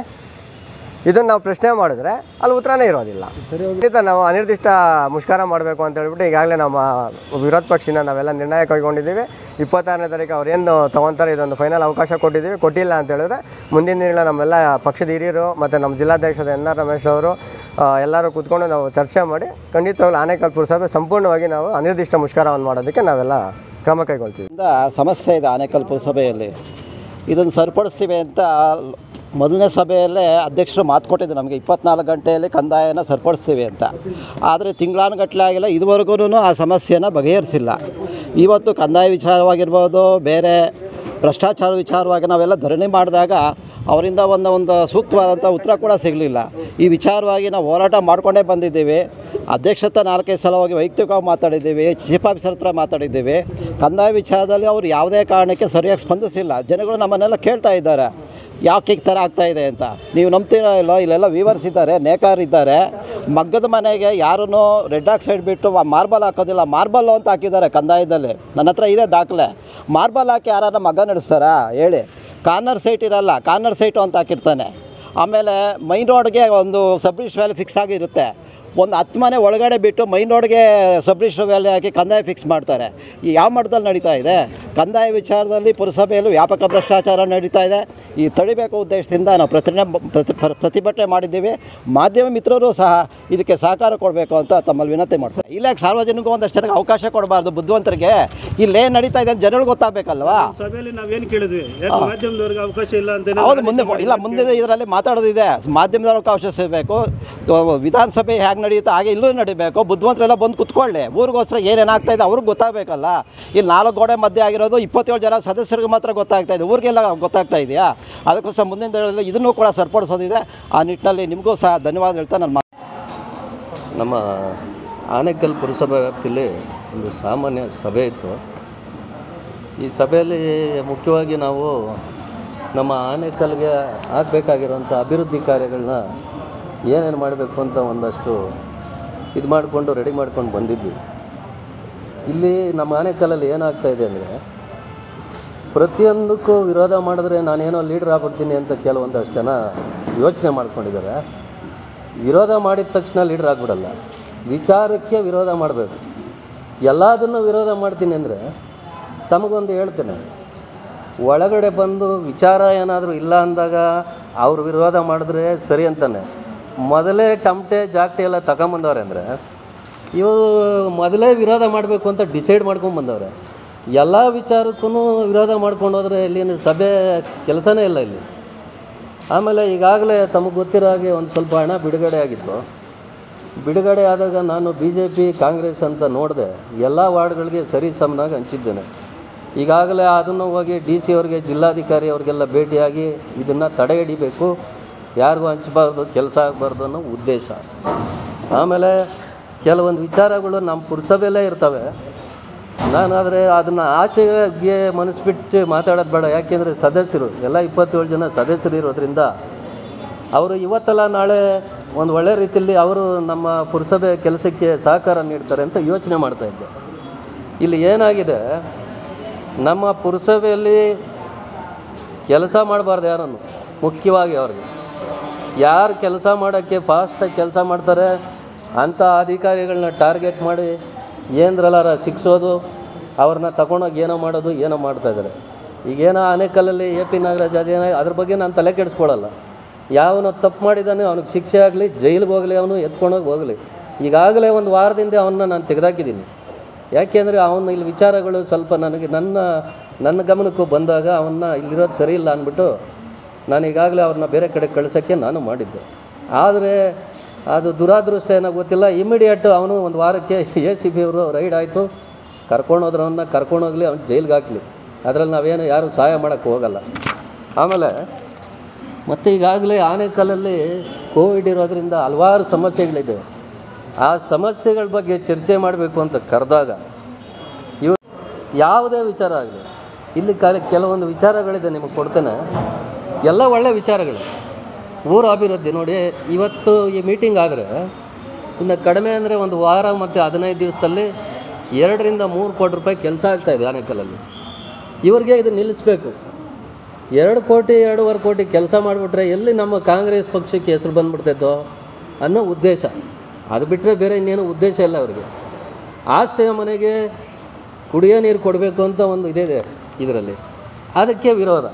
ಇದನ್ನು ನಾವು ಪ್ರಶ್ನೆ ಮಾಡಿದ್ರೆ ಅಲ್ಲಿ ಉತ್ತರನೇ ಇರೋದಿಲ್ಲ ಖಂಡಿತ ನಾವು ಅನಿರ್ದಿಷ್ಟ ಮುಷ್ಕರ ಮಾಡಬೇಕು ಅಂತ ಹೇಳ್ಬಿಟ್ಟು ಈಗಾಗಲೇ ನಮ್ಮ ವಿರೋಧ ಪಕ್ಷಿನ ನಾವೆಲ್ಲ ನಿರ್ಣಯ ಕೈಗೊಂಡಿದ್ದೀವಿ ಇಪ್ಪತ್ತಾರನೇ ತಾರೀಕು ಅವ್ರು ಏನು ತೊಗೊತಾರೆ ಇದೊಂದು ಫೈನಲ್ ಅವಕಾಶ ಕೊಟ್ಟಿದ್ದೀವಿ ಕೊಟ್ಟಿಲ್ಲ ಅಂತ ಹೇಳಿದ್ರೆ ಮುಂದಿನ ದಿನಗಳ ನಮ್ಮೆಲ್ಲ ಪಕ್ಷದ ಹಿರಿಯರು ಮತ್ತು ನಮ್ಮ ಜಿಲ್ಲಾಧ್ಯಕ್ಷದ ಎನ್ ಆರ್ ರಮೇಶ್ ಅವರು ಆ, ಎಲ್ಲರೂ ಕೂತ್ಕೊಂಡು ನಾವು ಚರ್ಚೆ ಮಾಡಿ ಖಂಡಿತವಾಗ್ಲೂ ಆನೇಕಲ್ ಪುರಸಭೆ ಸಂಪೂರ್ಣವಾಗಿ ನಾವು ಅನಿರ್ದಿಷ್ಟ ಮುಷ್ಕರವನ್ನು ಮಾಡೋದಕ್ಕೆ ನಾವೆಲ್ಲ ಕ್ರಮ ಕೈಗೊಳ್ತೀವಿ ಇಂದ ಸಮಸ್ಯೆ ಇದೆ ಆನೇಕಲ್ ಪುರಸಭೆಯಲ್ಲಿ ಇದನ್ನು ಸರಿಪಡಿಸ್ತೀವಿ ಅಂತ ಮೊದಲನೇ ಸಭೆಯಲ್ಲೇ ಅಧ್ಯಕ್ಷರು ಮಾತು ಕೊಟ್ಟಿದ್ದು ನಮಗೆ ಇಪ್ಪತ್ನಾಲ್ಕು ಗಂಟೆಯಲ್ಲಿ ಕಂದಾಯನ ಸರಿಪಡಿಸ್ತೀವಿ ಅಂತ ಆದರೆ ತಿಂಗಳಾನುಗಟ್ಟಲೆ ಆಗಿಲ್ಲ ಇದುವರೆಗೂ ಆ ಸಮಸ್ಯೆನ ಬಗೆಹರಿಸಿಲ್ಲ ಇವತ್ತು ಕಂದಾಯ ವಿಚಾರವಾಗಿರ್ಬೋದು ಬೇರೆ ಭ್ರಷ್ಟಾಚಾರ ವಿಚಾರವಾಗಿ ನಾವೆಲ್ಲ ಧರಣಿ ಮಾಡಿದಾಗ ಅವರಿಂದ ಒಂದು ಒಂದು ಸೂಕ್ತವಾದಂಥ ಉತ್ತರ ಕೂಡ ಸಿಗಲಿಲ್ಲ ಈ ವಿಚಾರವಾಗಿ ನಾವು ಹೋರಾಟ ಮಾಡಿಕೊಂಡೇ ಬಂದಿದ್ದೀವಿ ಅಧ್ಯಕ್ಷತೆ ನಾಲ್ಕೈದು ಸಲ ಹೋಗಿ ವೈಯಕ್ತಿಕವಾಗಿ ಮಾತಾಡಿದ್ದೀವಿ ಚೀಫ್ ಆಫೀಸರ್ ಹತ್ರ ಮಾತಾಡಿದ್ದೀವಿ ಕಂದಾಯ ವಿಚಾರದಲ್ಲಿ ಅವರು ಯಾವುದೇ ಕಾರಣಕ್ಕೆ ಸರಿಯಾಗಿ ಸ್ಪಂದಿಸಿಲ್ಲ ಜನಗಳು ನಮ್ಮನ್ನೆಲ್ಲ ಕೇಳ್ತಾ ಇದ್ದಾರೆ ಯಾಕೆ ಈ ಥರ ಆಗ್ತಾ ಇದೆ ಅಂತ ನೀವು ನಂಬ್ತೀರೋ ಇಲ್ಲೋ ಇಲ್ಲೆಲ್ಲ ವೀವರ್ಸ್ ಇದ್ದಾರೆ ನೇಕಾರ್ ಇದ್ದಾರೆ ಮಗ್ಗದ ಮನೆಗೆ ಯಾರೂ ರೆಡ್ ಆಕ್ಸೈಡ್ ಬಿಟ್ಟು ಮಾರ್ಬಲ್ ಹಾಕೋದಿಲ್ಲ ಮಾರ್ಬಲ್ ಅಂತ ಹಾಕಿದ್ದಾರೆ ಕಂದಾಯದಲ್ಲಿ ನನ್ನ ಹತ್ರ ಇದೆ ದಾಖಲೆ ಮಾರ್ಬಲ್ ಹಾಕಿ ಯಾರು ಮಗ್ಗ ನಡೆಸ್ತಾರಾ ಹೇಳಿ ಕಾರ್ನರ್ ಸೈಟ್ ಇರಲ್ಲ ಕಾರ್ನರ್ ಸೈಟು ಅಂತ ಹಾಕಿರ್ತಾನೆ ಆಮೇಲೆ ಮೈನ್ ರೋಡ್ಗೆ ಒಂದು ಸಬ್ರಿಷ್ ವ್ಯಾಲಿ ಫಿಕ್ಸ್ ಆಗಿರುತ್ತೆ ಒಂದು ಹತ್ತು ಮನೆ ಒಳಗಡೆ ಬಿಟ್ಟು ಮೈನ್ ರೋಡ್ಗೆ ಸಬ್ರಿಷ್ ವ್ಯಾಲಿ ಹಾಕಿ ಕಂದಾಯ ಫಿಕ್ಸ್ ಮಾಡ್ತಾರೆ ಈ ಯಾವ ಮಟ್ಟದಲ್ಲಿ ನಡೀತಾ ಇದೆ ಕಂದಾಯ ವಿಚಾರದಲ್ಲಿ ಪುರಸಭೆಯಲ್ಲೂ ವ್ಯಾಪಕ ಭ್ರಷ್ಟಾಚಾರ ನಡೀತಾ ಇದೆ ಈ ತಡಿಬೇಕು ಉದ್ದೇಶದಿಂದ ನಾವು ಪ್ರತಿಭಟನೆ ಪ್ರತಿ ಪ್ರ- ಪ್ರತಿಭಟನೆ ಮಾಡಿದ್ದೀವಿ ಮಾಧ್ಯಮ ಮಿತ್ರರು ಸಹ ಇದಕ್ಕೆ ಸಹಕಾರ ಕೊಡಬೇಕು ಅಂತ ತಮ್ಮಲ್ಲಿ ವಿನಂತಿ ಮಾಡ್ತಾರೆ ಇಲ್ಲ ಸಾರ್ವಜನಿಕರು ಒಂದಷ್ಟು ಜನಕ್ಕೆ ಅವಕಾಶ ಕೊಡಬಾರ್ದು ಬುದ್ಧಿವಂತರಿಗೆ ಇಲ್ಲೇನು ನಡೀತಾ ಇದೆ ಅಂತ ಜನಗಳಿಗೆ ಗೊತ್ತಾಗಬೇಕಲ್ವಾ ಸಭೆಯಲ್ಲಿ ನಾವೇನು ಕೇಳಿದ್ವಿ ಯಾಕೆ ಮಾಧ್ಯಮದವ್ರಿಗೆ ಅವಕಾಶ ಇಲ್ಲ ಅಂತ ಹೌದು ಮುಂದೆ ಇಲ್ಲ ಮುಂದೆ ಇದರಲ್ಲಿ ಮಾತಾಡೋದಿದೆ ಮಾಧ್ಯಮದವ್ರ ಅವಕಾಶ ಸಿಗಬೇಕು ವಿಧಾನಸಭೆ ಹೇಗೆ ನಡೆಯುತ್ತೆ ಹಾಗೆ ಇಲ್ಲೂ ನಡಿಬೇಕು ಬುದ್ಧಿವಂತರೆಲ್ಲ ಬಂದು ಕುತ್ಕೊಳ್ಳಿ ಊರಿಗೋಸ್ಕರ ಏನೇನಾಗ್ತಾ ಇದೆ ಅವ್ರಿಗೆ ಗೊತ್ತಾಗಬೇಕಲ್ಲ ಇಲ್ಲಿ ನಾಲ್ಕು ಗೋಡೆ ಮಧ್ಯೆ ಆಗಿರೋದು ಇಪ್ಪತ್ತೇಳು ಜನ ಸದಸ್ಯರಿಗೆ ಮಾತ್ರ ಗೊತ್ತಾಗ್ತಾ ಇದೆ ಊರಿಗೆಲ್ಲ ಗೊತ್ತಾಗ್ತಾ ಇದೆಯಾ ಅದಕ್ಕೋಸ್ಕರ ಮುಂದಿನ ದಿನಗಳಲ್ಲಿ ಇದನ್ನು ಕೂಡ ಸರಿಪಡಿಸೋದಿದೆ ಆ ನಿಟ್ಟಿನಲ್ಲಿ ನಿಮಗೂ ಸಹ ಧನ್ಯವಾದ ಹೇಳ್ತಾ ನಾನು ಮಾತು ನಮ್ಮ ಆನೇಕಲ್ ಪುರಸಭೆ ವ್ಯಾಪ್ತಿಯಲ್ಲಿ ಒಂದು ಸಾಮಾನ್ಯ ಸಭೆ ಇತ್ತು ಈ ಸಭೆಯಲ್ಲಿ ಮುಖ್ಯವಾಗಿ ನಾವು ನಮ್ಮ ಆನೇಕಲ್ಗೆ ಆಗಬೇಕಾಗಿರುವಂಥ ಅಭಿವೃದ್ಧಿ ಕಾರ್ಯಗಳನ್ನ ಏನೇನು ಮಾಡಬೇಕು ಅಂತ ಒಂದಷ್ಟು ಇದು ಮಾಡಿಕೊಂಡು ರೆಡಿ ಮಾಡ್ಕೊಂಡು ಬಂದಿದ್ವಿ ಇಲ್ಲಿ ನಮ್ಮ ಆನೇಕಲ್ಲಲ್ಲಿ ಏನಾಗ್ತಾ ಇದೆ ಅಂದರೆ ಪ್ರತಿಯೊಂದಕ್ಕೂ ವಿರೋಧ ಮಾಡಿದ್ರೆ ನಾನೇನೋ ಲೀಡ್ರ್ ಆಗ್ಬಿಡ್ತೀನಿ ಅಂತ ಕೆಲವೊಂದಷ್ಟು ಜನ ಯೋಚನೆ ಮಾಡ್ಕೊಂಡಿದ್ದಾರೆ ವಿರೋಧ ಮಾಡಿದ ತಕ್ಷಣ ಲೀಡ್ರ್ ಆಗ್ಬಿಡಲ್ಲ ವಿಚಾರಕ್ಕೆ ವಿರೋಧ ಮಾಡಬೇಕು ಎಲ್ಲದನ್ನು ವಿರೋಧ ಮಾಡ್ತೀನಿ ಅಂದರೆ ತಮಗೊಂದು ಹೇಳ್ತೇನೆ ಒಳಗಡೆ ಬಂದು ವಿಚಾರ ಏನಾದರೂ ಇಲ್ಲ ಅಂದಾಗ ಅವ್ರು ವಿರೋಧ ಮಾಡಿದ್ರೆ ಸರಿ ಅಂತಾನೆ ಮೊದಲೇ ಟಮಟೆ ಜಾಗಟೆ ಎಲ್ಲ ತಗೊಂಬಂದವ್ರೆ ಅಂದರೆ ಇವು ಮೊದಲೇ ವಿರೋಧ ಮಾಡಬೇಕು ಅಂತ ಡಿಸೈಡ್ ಮಾಡ್ಕೊಂಡು ಬಂದವ್ರೆ ಎಲ್ಲ ವಿಚಾರಕ್ಕೂ ವಿರೋಧ ಮಾಡ್ಕೊಂಡು ಹೋದರೆ ಇಲ್ಲಿನ ಸಭೆ ಕೆಲಸನೇ ಇಲ್ಲ ಇಲ್ಲಿ ಆಮೇಲೆ ಈಗಾಗಲೇ ತಮಗೆ ಗೊತ್ತಿರೋ ಹಾಗೆ ಒಂದು ಸ್ವಲ್ಪ ಹಣ ಬಿಡುಗಡೆ ಆಗಿತ್ತು ಬಿಡುಗಡೆ ಆದಾಗ ನಾನು ಬಿ ಜೆ ಪಿ ಕಾಂಗ್ರೆಸ್ ಅಂತ ನೋಡಿದೆ ಎಲ್ಲ ವಾರ್ಡ್ಗಳಿಗೆ ಸರಿ ಸಮನಾಗಿ ಹಂಚಿದ್ದೇನೆ ಈಗಾಗಲೇ ಅದನ್ನು ಹೋಗಿ ಡಿ ಸಿ ಅವ್ರಿಗೆ ಜಿಲ್ಲಾಧಿಕಾರಿ ಅವ್ರಿಗೆಲ್ಲ ಭೇಟಿಯಾಗಿ ಇದನ್ನು ತಡೆ ಹಿಡಿಬೇಕು ಯಾರಿಗೂ ಹಂಚಬಾರ್ದು ಕೆಲಸ ಆಗಬಾರ್ದು ಅನ್ನೋ ಉದ್ದೇಶ ಆಮೇಲೆ ಕೆಲವೊಂದು ವಿಚಾರಗಳು ನಮ್ಮ ಪುರಸಭೆಯಲ್ಲೇ ಇರ್ತವೆ ನಾನಾದರೆ ಅದನ್ನು ಆಚೆಗೆ ಮನಸ್ಸು ಬಿಟ್ಟು ಮಾತಾಡೋದು ಬೇಡ ಯಾಕೆಂದರೆ ಸದಸ್ಯರು ಎಲ್ಲ ಇಪ್ಪತ್ತೇಳು ಜನ ಸದಸ್ಯರು ಇರೋದ್ರಿಂದ ಅವರು ಇವತ್ತಲ್ಲ ನಾಳೆ ಒಂದು ಒಳ್ಳೆ ರೀತಿಯಲ್ಲಿ ಅವರು ನಮ್ಮ ಪುರಸಭೆ ಕೆಲಸಕ್ಕೆ ಸಹಕಾರ ನೀಡ್ತಾರೆ ಅಂತ ಯೋಚನೆ ಮಾಡ್ತಾ ಇದ್ದೆ ಇಲ್ಲಿ ಏನಾಗಿದೆ ನಮ್ಮ ಪುರಸಭೆಯಲ್ಲಿ ಕೆಲಸ ಮಾಡಬಾರ್ದು ಯಾರನ್ನು ಮುಖ್ಯವಾಗಿ ಅವ್ರಿಗೆ ಯಾರು ಕೆಲಸ ಮಾಡೋಕ್ಕೆ ಫಾಸ್ಟಾಗಿ ಕೆಲಸ ಮಾಡ್ತಾರೆ ಅಂಥ ಅಧಿಕಾರಿಗಳನ್ನ ಟಾರ್ಗೆಟ್ ಮಾಡಿ ಏನರಲ್ಲಾರ ಶಿಕ್ಷೋದು ಅವ್ರನ್ನ ತಗೊಂಡೋಗಿ ಏನೋ ಮಾಡೋದು ಏನೋ ಮಾಡ್ತಾಯಿದ್ದಾರೆ ಈಗೇನೋ ಆನೇಕಲ್ಲಲ್ಲಿ ಎ ಪಿ ನಾಗರಾಜ್ ಅದೇನೋ ಅದ್ರ ಬಗ್ಗೆ ನಾನು ತಲೆ ಕೆಡಿಸ್ಕೊಳ್ಳಲ್ಲ ಯಾವನು ತಪ್ಪು ಮಾಡಿದ್ದಾನೆ ಅವನಿಗೆ ಶಿಕ್ಷೆ ಆಗಲಿ ಜೈಲಿಗೆ ಹೋಗಲಿ ಅವನು ಎತ್ಕೊಂಡೋಗಿ ಹೋಗಲಿ ಈಗಾಗಲೇ ಒಂದು ವಾರದಿಂದ ಅವನ್ನ ನಾನು ತೆಗೆದಾಕಿದ್ದೀನಿ ಯಾಕೆಂದರೆ ಅವನ ಇಲ್ಲಿ ವಿಚಾರಗಳು ಸ್ವಲ್ಪ ನನಗೆ ನನ್ನ ನನ್ನ ಗಮನಕ್ಕೂ ಬಂದಾಗ ಅವನ್ನ ಇಲ್ಲಿರೋದು ಸರಿ ಇಲ್ಲ ಅಂದ್ಬಿಟ್ಟು ನಾನು ಈಗಾಗಲೇ ಅವ್ರನ್ನ ಬೇರೆ ಕಡೆ ಕಳ್ಸೋಕ್ಕೆ ನಾನು ಮಾಡಿದ್ದೆ ಆದರೆ ಅದು ದುರಾದೃಷ್ಟ ಏನೋ ಗೊತ್ತಿಲ್ಲ ಇಮಿಡಿಯೇಟ್ ಅವನು ಒಂದು ವಾರಕ್ಕೆ ಎ ಸಿ ಬಿ ಅವರು ರೈಡ್ ಆಯಿತು ಕರ್ಕೊಂಡೋದ್ರೆ ಅವನ್ನ ಕರ್ಕೊಂಡೋಗ್ಲಿ ಅವ್ನು ಜೈಲಿಗೆ ಹಾಕಲಿ ಅದರಲ್ಲಿ ನಾವೇನು ಯಾರು ಸಹಾಯ ಮಾಡೋಕ್ಕೆ ಹೋಗಲ್ಲ ಆಮೇಲೆ ಮತ್ತು ಈಗಾಗಲೇ ಆನೇಕಲ್ಲಲ್ಲಿ ಕೋವಿಡ್ ಇರೋದ್ರಿಂದ ಹಲವಾರು ಸಮಸ್ಯೆಗಳಿದೆ ಆ ಸಮಸ್ಯೆಗಳ ಬಗ್ಗೆ ಚರ್ಚೆ ಮಾಡಬೇಕು ಅಂತ ಕರೆದಾಗ ಇವ್ ಯಾವುದೇ ವಿಚಾರ ಆಗಲಿ ಇಲ್ಲಿ ಕಾಲ ಕೆಲವೊಂದು ವಿಚಾರಗಳಿದೆ ನಿಮಗೆ ಕೊಡ್ತೇನೆ ಎಲ್ಲ ಒಳ್ಳೆ ವಿಚಾರಗಳು ಊರ ಅಭಿವೃದ್ಧಿ ನೋಡಿ ಇವತ್ತು ಈ ಮೀಟಿಂಗ್ ಆದರೆ ಇನ್ನು ಕಡಿಮೆ ಅಂದರೆ ಒಂದು ವಾರ ಮತ್ತು ಹದಿನೈದು ದಿವಸದಲ್ಲಿ ಎರಡರಿಂದ ಮೂರು ಕೋಟಿ ರೂಪಾಯಿ ಕೆಲಸ ಆಗ್ತಾಯಿದೆ ಆನೇಕಲ್ಲಲ್ಲಿ ಇವ್ರಿಗೆ ಇದು ನಿಲ್ಲಿಸ್ಬೇಕು ಎರಡು ಕೋಟಿ ಎರಡೂವರೆ ಕೋಟಿ ಕೆಲಸ ಮಾಡಿಬಿಟ್ರೆ ಎಲ್ಲಿ ನಮ್ಮ ಕಾಂಗ್ರೆಸ್ ಪಕ್ಷಕ್ಕೆ ಹೆಸರು ಬಂದ್ಬಿಡ್ತೈತೋ ಅನ್ನೋ ಉದ್ದೇಶ ಅದು ಬಿಟ್ಟರೆ ಬೇರೆ ಇನ್ನೇನು ಉದ್ದೇಶ ಇಲ್ಲ ಅವರಿಗೆ ಆಶ್ರಯ ಮನೆಗೆ ಕುಡಿಯೋ ನೀರು ಕೊಡಬೇಕು ಅಂತ ಒಂದು ಇದಿದೆ ಇದರಲ್ಲಿ ಅದಕ್ಕೆ ವಿರೋಧ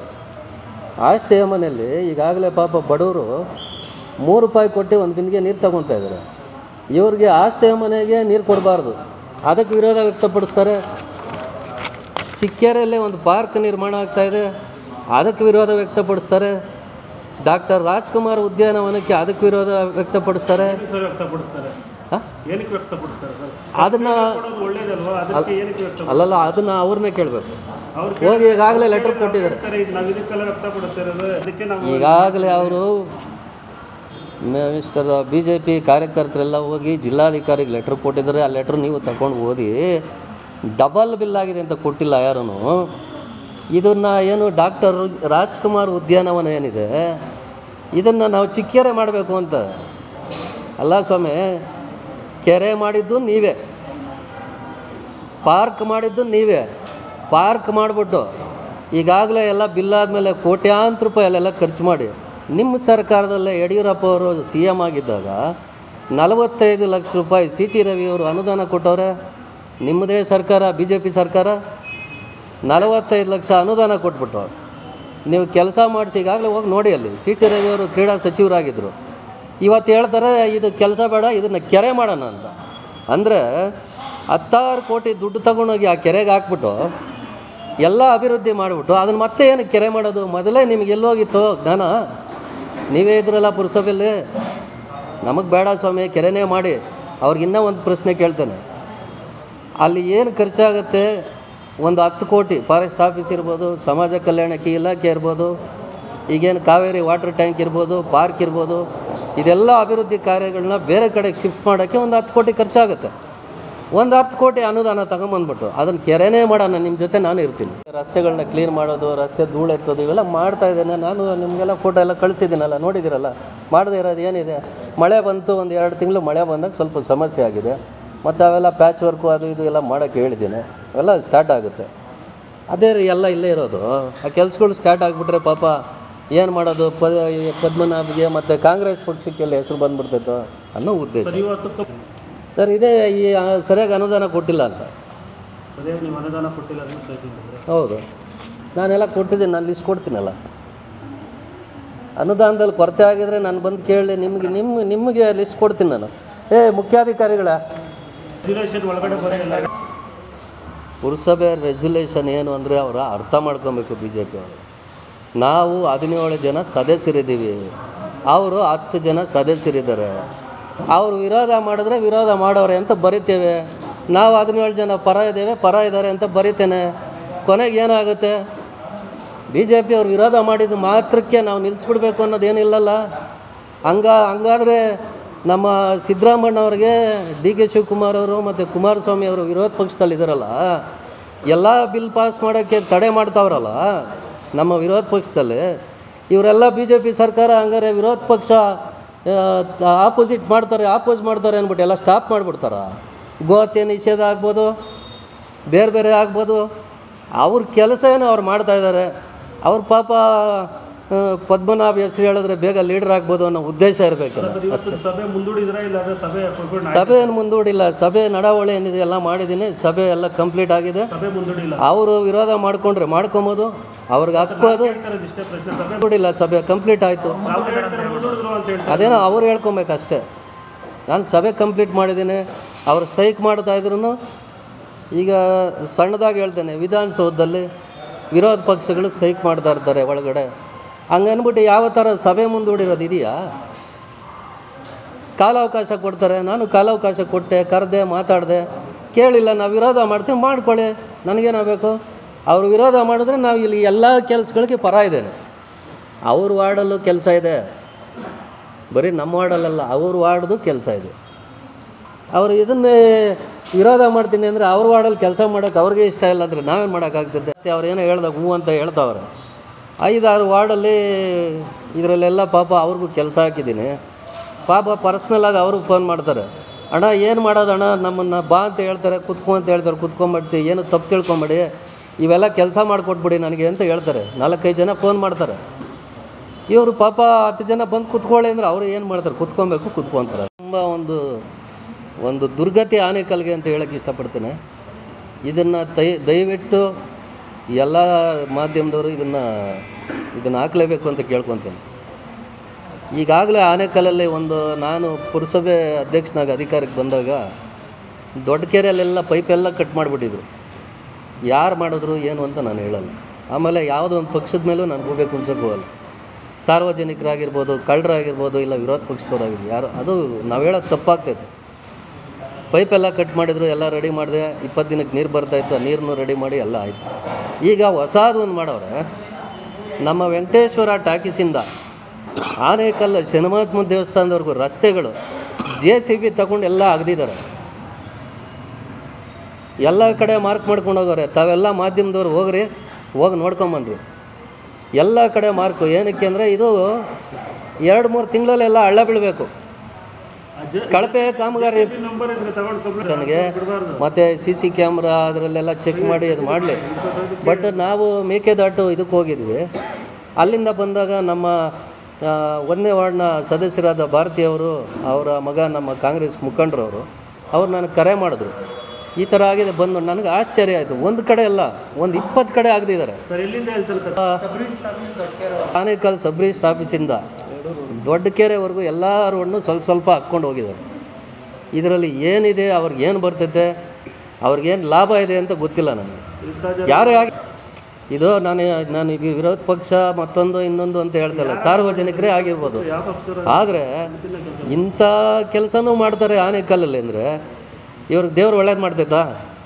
ಆಶ್ರಯ ಮನೆಯಲ್ಲಿ ಈಗಾಗಲೇ ಪಾಪ ಬಡವರು ಮೂರು ರೂಪಾಯಿ ಕೊಟ್ಟು ಒಂದು ಬಿಂದಿಗೆ ನೀರು ತಗೊತಾ ಇದ್ದಾರೆ ಇವ್ರಿಗೆ ಆಶ್ರಯ ಮನೆಗೆ ನೀರು ಕೊಡಬಾರ್ದು ಅದಕ್ಕೆ ವಿರೋಧ ವ್ಯಕ್ತಪಡಿಸ್ತಾರೆ ಚಿಕ್ಕೇರಿಯಲ್ಲೇ ಒಂದು ಪಾರ್ಕ್ ನಿರ್ಮಾಣ ಆಗ್ತಾ ಇದೆ ಅದಕ್ಕೆ ವಿರೋಧ ವ್ಯಕ್ತಪಡಿಸ್ತಾರೆ ಡಾಕ್ಟರ್ ರಾಜ್ಕುಮಾರ್ ಉದ್ಯಾನವನಕ್ಕೆ ಅದಕ್ಕೆ ವಿರೋಧ ವ್ಯಕ್ತಪಡಿಸ್ತಾರೆ ಸರ್ ವ್ಯಕ್ತಪಡಿಸ್ತಾರೆ ಹಾಂ ಏನಕ್ಕೆ ವ್ಯಕ್ತಪಡಿಸ್ತಾರೆ ಸರ್ ಅದನ್ನು ಕೊಡೋದು ಒಳ್ಳೇದಲ್ವಾ ಅದಕ್ಕೆ ಏನಕ್ಕೆ ವ್ಯಕ್ತ ಅಲ್ಲಲ್ಲ ಅದನ್ನು ಅವ್ರನ್ನೇ ಕೇಳಬೇಕು ಅವ್ರು ಹೋಗಿ ಈಗಾಗಲೇ ಲೆಟರ್ ಕೊಟ್ಟಿದ್ದಾರೆ ಹೇಳ್ತಾರೆ ಇದು ನಾವು ಇದಕ್ಕೆಲ್ಲ ವ್ಯಕ್ತಪಡಿಸ್ತಿರೋದು ಅದಕ್ಕೆ ನಾವು ಈಗಾಗಲೇ ಅವರು ಮಿಸ್ಟರ್ ಬಿ ಜೆ ಪಿ ಕಾರ್ಯಕರ್ತರೆಲ್ಲ ಹೋಗಿ ಜಿಲ್ಲಾಧಿಕಾರಿಗೆ ಲೆಟ್ರ್ ಕೊಟ್ಟಿದ್ದಾರೆ ಆ ಲೆಟ್ರ್ ನೀವು ತಗೊಂಡು ಓದಿ ಡಬಲ್ ಬಿಲ್ ಆಗಿದೆ ಅಂತ ಕೊಟ್ಟಿಲ್ಲ ಯಾರೂ ಇದನ್ನು ಏನು ಡಾಕ್ಟರ್ ರಾಜ್ಕುಮಾರ್ ಉದ್ಯಾನವನ ಏನಿದೆ ಇದನ್ನು ನಾವು ಚಿಕ್ಕೆರೆ ಮಾಡಬೇಕು ಅಂತ ಅಲ್ಲ ಸ್ವಾಮಿ ಕೆರೆ ಮಾಡಿದ್ದು ನೀವೇ ಪಾರ್ಕ್ ಮಾಡಿದ್ದು ನೀವೇ ಪಾರ್ಕ್ ಮಾಡಿಬಿಟ್ಟು ಈಗಾಗಲೇ ಎಲ್ಲ ಬಿಲ್ ಆದಮೇಲೆ ಕೋಟ್ಯಾಂತರ ರೂಪಾಯಿ ಅಲ್ಲೆಲ್ಲ ಖರ್ಚು ಮಾಡಿ ನಿಮ್ಮ ಸರ್ಕಾರದಲ್ಲೇ ಯಡಿಯೂರಪ್ಪ ಅವರು ಸಿ ಎಮ್ ಆಗಿದ್ದಾಗ ನಲವತ್ತೈದು ಲಕ್ಷ ರೂಪಾಯಿ ಸಿ ಟಿ ರವಿ ಅವರು ಅನುದಾನ ಕೊಟ್ಟವ್ರೆ ನಿಮ್ಮದೇ ಸರ್ಕಾರ ಬಿ ಜೆ ಪಿ ಸರ್ಕಾರ ನಲವತ್ತೈದು ಲಕ್ಷ ಅನುದಾನ ಕೊಟ್ಬಿಟ್ಟು ನೀವು ಕೆಲಸ ಮಾಡಿಸಿ ಈಗಾಗಲೇ ಹೋಗಿ ನೋಡಿ ಅಲ್ಲಿ ಸಿ ಟಿ ರವಿ ಅವರು ಕ್ರೀಡಾ ಸಚಿವರಾಗಿದ್ದರು ಇವತ್ತು ಹೇಳ್ತಾರೆ ಇದು ಕೆಲಸ ಬೇಡ ಇದನ್ನು ಕೆರೆ ಮಾಡೋಣ ಅಂತ ಅಂದರೆ ಹತ್ತಾರು ಕೋಟಿ ದುಡ್ಡು ತಗೊಂಡೋಗಿ ಆ ಕೆರೆಗೆ ಹಾಕ್ಬಿಟ್ಟು ಎಲ್ಲ ಅಭಿವೃದ್ಧಿ ಮಾಡಿಬಿಟ್ಟು ಅದನ್ನು ಮತ್ತೆ ಏನು ಕೆರೆ ಮಾಡೋದು ಮೊದಲೇ ನಿಮಗೆ ಎಲ್ಲೋಗಿತ್ತು ಜ್ಞಾನ ನೀವೇ ಇದ್ರಲ್ಲ ಪುರಸಭೆಯಲ್ಲಿ ನಮಗೆ ಬೇಡ ಸ್ವಾಮಿ ಕೆರೆನೇ ಮಾಡಿ ಅವ್ರಿಗೆ ಇನ್ನೂ ಒಂದು ಪ್ರಶ್ನೆ ಕೇಳ್ತೇನೆ ಅಲ್ಲಿ ಏನು ಖರ್ಚಾಗುತ್ತೆ ಒಂದು ಹತ್ತು ಕೋಟಿ ಫಾರೆಸ್ಟ್ ಆಫೀಸ್ ಇರ್ಬೋದು ಸಮಾಜ ಕಲ್ಯಾಣಕ್ಕೆ ಇಲಾಖೆ ಇರ್ಬೋದು ಈಗೇನು ಕಾವೇರಿ ವಾಟರ್ ಟ್ಯಾಂಕ್ ಇರ್ಬೋದು ಪಾರ್ಕ್ ಇರ್ಬೋದು ಇದೆಲ್ಲ ಅಭಿವೃದ್ಧಿ ಕಾರ್ಯಗಳನ್ನ ಬೇರೆ ಕಡೆಗೆ ಶಿಫ್ಟ್ ಮಾಡೋಕ್ಕೆ ಒಂದು ಹತ್ತು ಕೋಟಿ ಖರ್ಚಾಗುತ್ತೆ ಒಂದು ಹತ್ತು ಕೋಟಿ ಅನುದಾನ ತಗೊಂಬಂದ್ಬಿಟ್ಟು ಅದನ್ನು ಕೆರೆನೇ ಮಾಡೋಣ ನಿಮ್ಮ ಜೊತೆ ನಾನು ಇರ್ತೀನಿ ರಸ್ತೆಗಳನ್ನ ಕ್ಲೀನ್ ಮಾಡೋದು ರಸ್ತೆ ಧೂಳು ಎತ್ತೋದು ಇವೆಲ್ಲ ಮಾಡ್ತಾ ಇದ್ದೇನೆ ನಾನು ನಿಮಗೆಲ್ಲ ಫೋಟೋ ಎಲ್ಲ ಕಳಿಸಿದ್ದೀನಲ್ಲ ನೋಡಿದ್ದೀರಲ್ಲ ಮಾಡದೇ ಇರೋದು ಏನಿದೆ ಮಳೆ ಬಂತು ಒಂದು ಎರಡು ತಿಂಗಳು ಮಳೆ ಬಂದಾಗ ಸ್ವಲ್ಪ ಸಮಸ್ಯೆ ಆಗಿದೆ ಮತ್ತು ಅವೆಲ್ಲ ಪ್ಯಾಚ್ ವರ್ಕು ಅದು ಇದು ಎಲ್ಲ ಮಾಡೋಕ್ಕೆ ಹೇಳಿದ್ದೀನಿ ಅವೆಲ್ಲ ಸ್ಟಾರ್ಟ್ ಆಗುತ್ತೆ ಅದೇ ರೀ ಎಲ್ಲ ಇಲ್ಲೇ ಇರೋದು ಆ ಕೆಲಸಗಳು ಸ್ಟಾರ್ಟ್ ಆಗಿಬಿಟ್ರೆ ಪಾಪ ಏನು ಮಾಡೋದು ಪ ಈ ಪದ್ಮನಾಭಗೆ ಮತ್ತು ಕಾಂಗ್ರೆಸ್ ಪಕ್ಷಕ್ಕೆ ಎಲ್ಲ ಹೆಸರು ಬಂದ್ಬಿಡ್ತೈತೋ ಅನ್ನೋ ಉದ್ದೇಶ ಇವತ್ತು ತಪ್ಪು. ಸರ್ ಇದೇ ಈ ಆ, ಸರಿಯಾಗಿ ಅನುದಾನ ಕೊಟ್ಟಿಲ್ಲ ಅಂತ ಸರಿಯಾಗಿ ನೀವು ಅನುದಾನ ಕೊಟ್ಟಿಲ್ಲ ಅಂತ ಹೇಳ್ತಿದ್ದಾರೆ. ಹೌದು ನಾನೆಲ್ಲ ಕೊಟ್ಟಿದ್ದೀನಿ ನಾನು ಲಿಸ್ಟ್ ಕೊಡ್ತೀನಲ್ಲ ಅನುದಾನದಲ್ಲಿ ಕೊರತೆ ಆಗಿದ್ರೆ ನಾನು ಬಂದು ಕೇಳಿ ನಿಮಗೆ ನಿಮ್ಮ ನಿಮಗೆ ಲಿಸ್ಟ್ ಕೊಡ್ತೀನಿ ನಾನು ಏ ಮುಖ್ಯಾಧಿಕಾರಿಗಳ ರಿಸರ್ವೇಷನ್ ಒಳಗಡೆ ಬರೋಲ್ಲ ಪುರಸಭೆ ರೆಸಲ್ಯೂಷನ್ ಏನು ಅಂದರೆ ಅವರು ಅರ್ಥ ಮಾಡ್ಕೊಬೇಕು ಬಿ ಜೆ ಪಿ ಅವರು ನಾವು ಹದಿನೇಳು ಜನ ಸದಸ್ಯರಿದ್ದೀವಿ ಅವರು ಹತ್ತು ಜನ ಸದಸ್ಯರಿದ್ದಾರೆ ಅವರು ವಿರೋಧ ಮಾಡಿದ್ರೆ ವಿರೋಧ ಮಾಡೋರೆ ಅಂತ ಬರಿತೇವೆ ನಾವು ಹದಿನೇಳು ಜನ ಪರ ಇದ್ದೇವೆ ಪರ ಇದ್ದಾರೆ ಅಂತ ಬರಿತೇನೆ ಕೊನೆಗೆ ಏನಾಗುತ್ತೆ ಬಿ ಜೆ ಪಿ ಅವ್ರು ವಿರೋಧ ಮಾಡಿದ ಮಾತ್ರಕ್ಕೆ ನಾವು ನಿಲ್ಲಿಸ್ಬಿಡ್ಬೇಕು ಅನ್ನೋದೇನಿಲ್ಲಲ್ಲ ಹಂಗ ಹಂಗಾದರೆ ನಮ್ಮ ಸಿದ್ದರಾಮಣ್ಣವ್ರಿಗೆ ಡಿ ಕೆ ಶಿವಕುಮಾರ್ ಅವರು ಮತ್ತು ಕುಮಾರಸ್ವಾಮಿ ಅವರು ವಿರೋಧ ಪಕ್ಷದಲ್ಲಿ ಇದ್ದಾರಲ್ಲ ಎಲ್ಲ ಬಿಲ್ ಪಾಸ್ ಮಾಡೋಕ್ಕೆ ತಡೆ ಮಾಡ್ತಾವ್ರಲ್ಲ ನಮ್ಮ ವಿರೋಧ ಪಕ್ಷದಲ್ಲಿ ಇವರೆಲ್ಲ ಬಿ ಜೆ ಪಿ ಸರ್ಕಾರ ಹಂಗಾರೆ ವಿರೋಧ ಪಕ್ಷ ಆಪೋಸಿಟ್ ಮಾಡ್ತಾರೆ ಆಪೋಸ್ ಮಾಡ್ತಾರೆ ಅಂದ್ಬಿಟ್ಟು ಎಲ್ಲ ಸ್ಟಾಪ್ ಮಾಡಿಬಿಡ್ತಾರ ಗೋಹತ್ಯೆ ನಿಷೇಧ ಆಗ್ಬೋದು ಬೇರೆ ಬೇರೆ ಆಗ್ಬೋದು ಅವ್ರ ಕೆಲಸ ಏನೋ ಅವ್ರು ಮಾಡ್ತಾ ಇದ್ದಾರೆ ಅವ್ರ ಪಾಪ ಆ, ಪದ್ಮನಾಭ ಹೆಸರು ಹೇಳಿದ್ರೆ ಬೇಗ ಲೀಡರ್ ಆಗ್ಬೋದು ಅನ್ನೋ ಉದ್ದೇಶ ಇರಬೇಕಲ್ಲ ಇವತ್ತು ಸಭೆ ಮುಂದೂಡಿದ್ರ ಇಲ್ಲ ಅಂದ್ರೆ ಸಭೆ ಕೊಟ್ಬಿಟ್ಟು ಸಭೆ ಏನು ಮುಂದೂಡಿಲ್ಲ ಸಭೆ ನಡಾವಳಿ ಏನಿದೆ ಎಲ್ಲ ಮಾಡಿದ್ದೀನಿ ಸಭೆ ಎಲ್ಲ ಕಂಪ್ಲೀಟ್ ಆಗಿದೆ ಸಭೆ ಮುಂದೂಡಿಲ್ಲ ಅವರು ವಿರೋಧ ಮಾಡ್ಕೊಂಡ್ರೆ ಮಾಡ್ಕೊಬೋದು ಅವ್ರಿಗೆ ಹಕ್ಕೋದು ಹೇಳ್ತಾರೆ ಇಷ್ಟೇ ಪ್ರಶ್ನೆ ಸಭೆ ಮುಂದೂಡಿಲ್ಲ ಸಭೆ ಕಂಪ್ಲೀಟ್ ಆಯಿತು ಅವ್ರು ಹೇಳ್ತಾರೆ ಮುಂದೂಡಿದ್ರು ಅಂತ ಹೇಳ್ತಾರೆ ಅದೇನೋ ಅವ್ರು ಹೇಳ್ಕೊಬೇಕಷ್ಟೇ ನಾನು ಸಭೆ ಕಂಪ್ಲೀಟ್ ಮಾಡಿದ್ದೀನಿ ಅವ್ರು ಸ್ಟ್ರೈಕ್ ಮಾಡ್ತಾ ಇದ್ರು ಈಗ ಸಣ್ಣದಾಗಿ ಹೇಳ್ತೇನೆ ವಿಧಾನಸೌಧದಲ್ಲಿ ವಿರೋಧ ಪಕ್ಷಗಳು ಸ್ಟ್ರೈಕ್ ಮಾಡ್ತಾ ಇರ್ತಾರೆ ಒಳಗಡೆ ಹಂಗನ್ಬಿಟ್ಟು ಯಾವ ಥರ ಸಭೆ ಮುಂದೂಡಿರೋದು ಇದೆಯಾ ಕಾಲಾವಕಾಶ ಕೊಡ್ತಾರೆ ನಾನು ಕಾಲಾವಕಾಶ ಕೊಟ್ಟೆ ಕರೆದೆ ಮಾತಾಡಿದೆ ಕೇಳಿಲ್ಲ ನಾವು ವಿರೋಧ ಮಾಡ್ತೀವಿ ಮಾಡ್ಕೊಳ್ಳಿ ನನಗೇನಾಗಬೇಕು ಅವರು ವಿರೋಧ ಮಾಡಿದ್ರೆ ನಾವು ಇಲ್ಲಿ ಎಲ್ಲ ಕೆಲಸಗಳಿಗೆ ಪರ ಇದ್ದೇನೆ ಅವ್ರ ವಾರ್ಡಲ್ಲೂ ಕೆಲಸ ಇದೆ ಬರೀ ನಮ್ಮ ವಾರ್ಡಲ್ಲ ಅವ್ರ ವಾರ್ಡ್ದು ಕೆಲಸ ಇದೆ ಅವರು ಇದನ್ನೇ ವಿರೋಧ ಮಾಡ್ತೀನಿ ಅಂದರೆ ಅವ್ರ ವಾರ್ಡಲ್ಲಿ ಕೆಲಸ ಮಾಡೋಕೆ ಅವ್ರಿಗೆ ಇಷ್ಟ ಇಲ್ಲ ಅಂದರೆ ನಾವೇನು ಮಾಡೋಕ್ಕಾಗ್ತದೆ ಅಷ್ಟೇ ಅವ್ರು ಏನೋ ಹೇಳ್ದಾಗ ಹ್ಞೂ ಅಂತ ಹೇಳ್ತಾವ್ರೆ ಐದಾರು ವಾರ್ಡಲ್ಲಿ ಇದರಲ್ಲೆಲ್ಲ ಪಾಪ ಅವ್ರಿಗೂ ಕೆಲಸ ಹಾಕಿದ್ದೀನಿ ಪಾಪ ಪರ್ಸ್ನಲ್ಲಾಗಿ ಅವ್ರಿಗೆ ಫೋನ್ ಮಾಡ್ತಾರೆ ಅಣ್ಣ ಏನು ಮಾಡೋದು ಅಣ್ಣ ನಮ್ಮನ್ನು ಬಾ ಅಂತ ಹೇಳ್ತಾರೆ ಕುತ್ಕೊ ಅಂತ ಹೇಳ್ತಾರೆ ಕುತ್ಕೊಂಬಿಡ್ತೀವಿ ಏನು ತಪ್ಪು ತಿಳ್ಕೊಂಬೇಡಿ ಇವೆಲ್ಲ ಕೆಲಸ ಮಾಡಿಕೊಟ್ಬಿಡಿ ನನಗೆ ಅಂತ ಹೇಳ್ತಾರೆ ನಾಲ್ಕೈದು ಜನ ಫೋನ್ ಮಾಡ್ತಾರೆ ಇವರು ಪಾಪ ಹತ್ತು ಜನ ಬಂದು ಕುತ್ಕೊಳ್ಳಿ ಅಂದ್ರೆ ಅವ್ರು ಏನು ಮಾಡ್ತಾರೆ ಕುತ್ಕೊಬೇಕು ಕುತ್ಕೊತಾರೆ ತುಂಬ ಒಂದು ಒಂದು ದುರ್ಗತಿ ಆನೆಕಲ್ಗೆ ಅಂತ ಹೇಳಕ್ಕೆ ಇಷ್ಟಪಡ್ತೇನೆ ಇದನ್ನು ದಯ ದಯವಿಟ್ಟು ಎಲ್ಲ ಮಾಧ್ಯಮದವರು ಇದನ್ನು ಇದನ್ನು ಹಾಕಲೇಬೇಕು ಅಂತ ಕೇಳ್ಕೊತೇನೆ ಈಗಾಗಲೇ ಆನೆಕಲ್ಲಲ್ಲಿ ಒಂದು ನಾನು ಪುರಸಭೆ ಅಧ್ಯಕ್ಷನಾಗಿ ಅಧಿಕಾರಕ್ಕೆ ಬಂದಾಗ ದೊಡ್ಡ ಕೆರೆಯಲ್ಲೆಲ್ಲ ಪೈಪೆಲ್ಲ ಕಟ್ ಮಾಡಿಬಿಟ್ಟಿದ್ರು ಯಾರು ಮಾಡಿದ್ರು ಏನು ಅಂತ ನಾನು ಹೇಳಲ್ಲ ಆಮೇಲೆ ಯಾವುದೋ ಒಂದು ಪಕ್ಷದ ಮೇಲೂ ನಾನು ಹೋಗ್ಬೇಕು ಅನ್ಸೋಕೆ ಹೋಗಲ್ಲ ಸಾರ್ವಜನಿಕರಾಗಿರ್ಬೋದು ಕಳ್ಳರಾಗಿರ್ಬೋದು ಇಲ್ಲ ವಿರೋಧ ಪಕ್ಷದವರಾಗಿರ್ಬೋದು ಯಾರು ಅದು ನಾವು ಹೇಳೋದು ತಪ್ಪಾಗ್ತೈತೆ ಪೈಪೆಲ್ಲ ಕಟ್ ಮಾಡಿದ್ರು ಎಲ್ಲ ರೆಡಿ ಮಾಡಿದೆ ಇಪ್ಪತ್ತು ದಿನಕ್ಕೆ ನೀರು ಬರ್ತಾಯಿತ್ತು ಆ ನೀರನ್ನು ರೆಡಿ ಮಾಡಿ ಎಲ್ಲ ಆಯಿತು ಈಗ ಹೊಸಾದು ಒಂದು ಮಾಡವ್ರೆ ನಮ್ಮ ವೆಂಕಟೇಶ್ವರ ಟಾಕೀಸಿಂದ ಆನೇಕಲ್ಲ ಶನಿಮಹಾತ್ಮ ದೇವಸ್ಥಾನದವರೆಗೂ ರಸ್ತೆಗಳು ಜೆ ಸಿ ಬಿ ತಗೊಂಡು ಎಲ್ಲ ಅಗದಿದ್ದಾರೆ ಎಲ್ಲ ಕಡೆ ಮಾರ್ಕ್ ಮಾಡ್ಕೊಂಡು ಹೋಗೋರೆ ತಾವೆಲ್ಲ ಮಾಧ್ಯಮದವ್ರು ಹೋಗ್ರಿ ಹೋಗಿ ನೋಡ್ಕೊಂಬನ್ರಿ ಎಲ್ಲ ಕಡೆ ಮಾರ್ಕು ಏನಕ್ಕೆ ಅಂದರೆ ಇದು ಎರಡು ಮೂರು ತಿಂಗಳಲ್ಲೆಲ್ಲ ಹಳ್ಳ ಬೀಳಬೇಕು ಕಳಪೆ ಕಾಮಗಾರಿ ನಂಬರ್ ಇದ್ರೆ ತಗೊಂಡು ತಗೊಂಡು ನನಗೆ ಮತ್ತು ಸಿ ಸಿ ಕ್ಯಾಮ್ರಾ ಅದರಲ್ಲೆಲ್ಲ ಚೆಕ್ ಮಾಡಿ ಅದು ಮಾಡಲಿ ಬಟ್ ನಾವು ಮೇಕೆದಾಟು ಇದಕ್ಕೆ ಹೋಗಿದ್ವಿ ಅಲ್ಲಿಂದ ಬಂದಾಗ ನಮ್ಮ ಆ, ಒಂದನೇ ವಾರ್ಡ್ನ ಸದಸ್ಯರಾದ ಭಾರತೀಯವರು ಅವರ ಮಗ ನಮ್ಮ ಕಾಂಗ್ರೆಸ್ ಮುಖಂಡರವರು ಅವ್ರು ನನಗೆ ಕರೆ ಮಾಡಿದ್ರು ಈ ಥರ ಆಗಿದೆ ಬಂದು ನನಗೆ ಆಶ್ಚರ್ಯ ಆಯಿತು ಒಂದು ಕಡೆ ಅಲ್ಲ ಒಂದು ಇಪ್ಪತ್ತು ಕಡೆ ಆಗದಿದ್ದಾರೆ ಸರ್ ಎಲ್ಲಿಂದ ಹೇಳ್ತಾರೆ ಆನೇಕಲ್ ಸಬ್ ರಿಜಿಸ್ಟ್ರ್ ಆಫೀಸಿಂದ ದೊಡ್ಡ ಕೆರೆವರೆಗೂ ಎಲ್ಲ ರೋಡ್ನು ಸ್ವಲ್ಪ ಸ್ವಲ್ಪ ಹಾಕ್ಕೊಂಡು ಹೋಗಿದ್ದಾರೆ ಇದರಲ್ಲಿ ಏನಿದೆ ಅವ್ರಿಗೆ ಏನು ಬರ್ತೈತೆ ಅವ್ರಿಗೇನು ಲಾಭ ಇದೆ ಅಂತ ಗೊತ್ತಿಲ್ಲ ನನಗೆ ಯಾರೇ ಆಗಿ ಇದು ನಾನು ನಾನು ಈಗ ವಿರೋಧ ಪಕ್ಷ ಮತ್ತೊಂದು ಇನ್ನೊಂದು ಅಂತ ಹೇಳ್ತಲ್ಲ ಸಾರ್ವಜನಿಕರೇ ಆಗಿರ್ಬೋದು ಆದರೆ ಇಂಥ ಕೆಲಸನೂ ಮಾಡ್ತಾರೆ ಆನೆಕಲ್ಲಲ್ಲಿ ಅಂದರೆ ಇವ್ರಿಗೆ ದೇವ್ರು ಒಳ್ಳೇದು ಮಾಡ್ತೈತಾ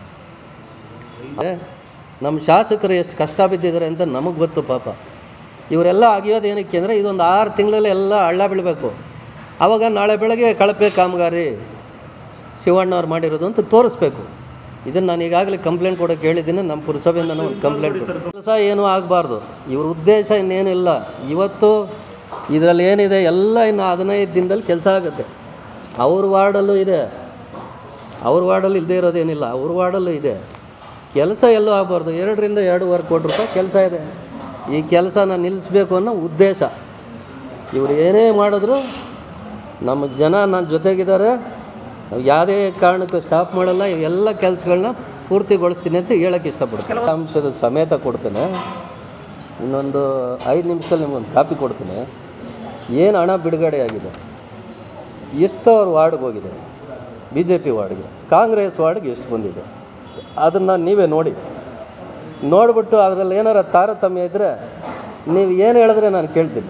ನಮ್ಮ ಶಾಸಕರು ಎಷ್ಟು ಕಷ್ಟ ಬಿದ್ದಿದ್ದಾರೆ ಅಂತ ನಮಗೆ ಗೊತ್ತು ಪಾಪ ಇವರೆಲ್ಲ ಆಗಿಯೋದು ಏನಕ್ಕೆ ಅಂದರೆ ಇದೊಂದು ಆರು ತಿಂಗಳಲ್ಲಿ ಎಲ್ಲ ಹಳ್ಳ ಬೀಳಬೇಕು ಆವಾಗ ನಾಳೆ ಬೆಳಗ್ಗೆ ಕಳಪೆ ಕಾಮಗಾರಿ ಶಿವಣ್ಣವ್ರು ಮಾಡಿರೋದು ಅಂತ ತೋರಿಸ್ಬೇಕು ಇದನ್ನು ನಾನು ಈಗಾಗಲೇ ಕಂಪ್ಲೇಂಟ್ ಕೊಡೋಕೆ ಹೇಳಿದ್ದೀನಿ ನಮ್ಮ ಪುರಸಭೆಯಿಂದ ಒಂದು ಕಂಪ್ಲೇಂಟ್ ಕೆಲಸ ಏನೂ ಆಗಬಾರ್ದು ಇವ್ರ ಉದ್ದೇಶ ಇನ್ನೇನಿಲ್ಲ ಇವತ್ತು ಇದರಲ್ಲಿ ಏನಿದೆ ಎಲ್ಲ ಇನ್ನು ಹದಿನೈದು ದಿನದಲ್ಲಿ ಕೆಲಸ ಆಗುತ್ತೆ ಅವ್ರ ವಾರ್ಡಲ್ಲೂ ಇದೆ ಅವ್ರ ವಾರ್ಡಲ್ಲಿ ಇಲ್ಲದೆ ಇರೋದೇನಿಲ್ಲ ಅವ್ರ ವಾರ್ಡಲ್ಲೂ ಇದೆ ಕೆಲಸ ಎಲ್ಲೂ ಆಗಬಾರ್ದು ಎರಡರಿಂದ ಎರಡೂವರೆ ಕೋಟಿ ರೂಪಾಯಿ ಕೆಲಸ ಇದೆ ಈ ಕೆಲಸನ ನಿಲ್ಲಿಸ್ಬೇಕು ಅನ್ನೋ ಉದ್ದೇಶ ಇವ್ರು ಏನೇ ಮಾಡಿದ್ರು ನಮ್ಮ ಜನ ನನ್ನ ಜೊತೆಗಿದ್ದಾರೆ ಯಾವುದೇ ಕಾರಣಕ್ಕೂ ಸ್ಟಾಪ್ ಮಾಡಲ್ಲ ಎಲ್ಲ ಕೆಲಸಗಳನ್ನ ಪೂರ್ತಿಗೊಳಿಸ್ತೀನಿ ಅಂತ ಹೇಳಕ್ಕೆ ಇಷ್ಟಪಡ್ತೀನಿ ಅಂಶದ ಸಮೇತ ಕೊಡ್ತೇನೆ ಇನ್ನೊಂದು ಐದು ನಿಮಿಷದಲ್ಲಿ ನಿಮ್ಗೊಂದು ಕಾಪಿ ಕೊಡ್ತೀನಿ ಏನು ಹಣ ಬಿಡುಗಡೆ ಆಗಿದೆ ಎಷ್ಟು ಅವ್ರ ವಾರ್ಡ್ಗೆ ಹೋಗಿದೆ ಬಿ ಜೆ ಪಿ ವಾರ್ಡ್ಗೆ ಕಾಂಗ್ರೆಸ್ ವಾರ್ಡ್ಗೆ ಎಷ್ಟು ಬಂದಿದೆ ಅದನ್ನು ನೀವೇ ನೋಡಿ ನೋಡಿಬಿಟ್ಟು ಅದರಲ್ಲಿ ಏನಾರ ತಾರತಮ್ಯ ಇದ್ದರೆ ನೀವು ಏನು ಹೇಳಿದ್ರೆ ನಾನು ಕೇಳ್ತೀನಿ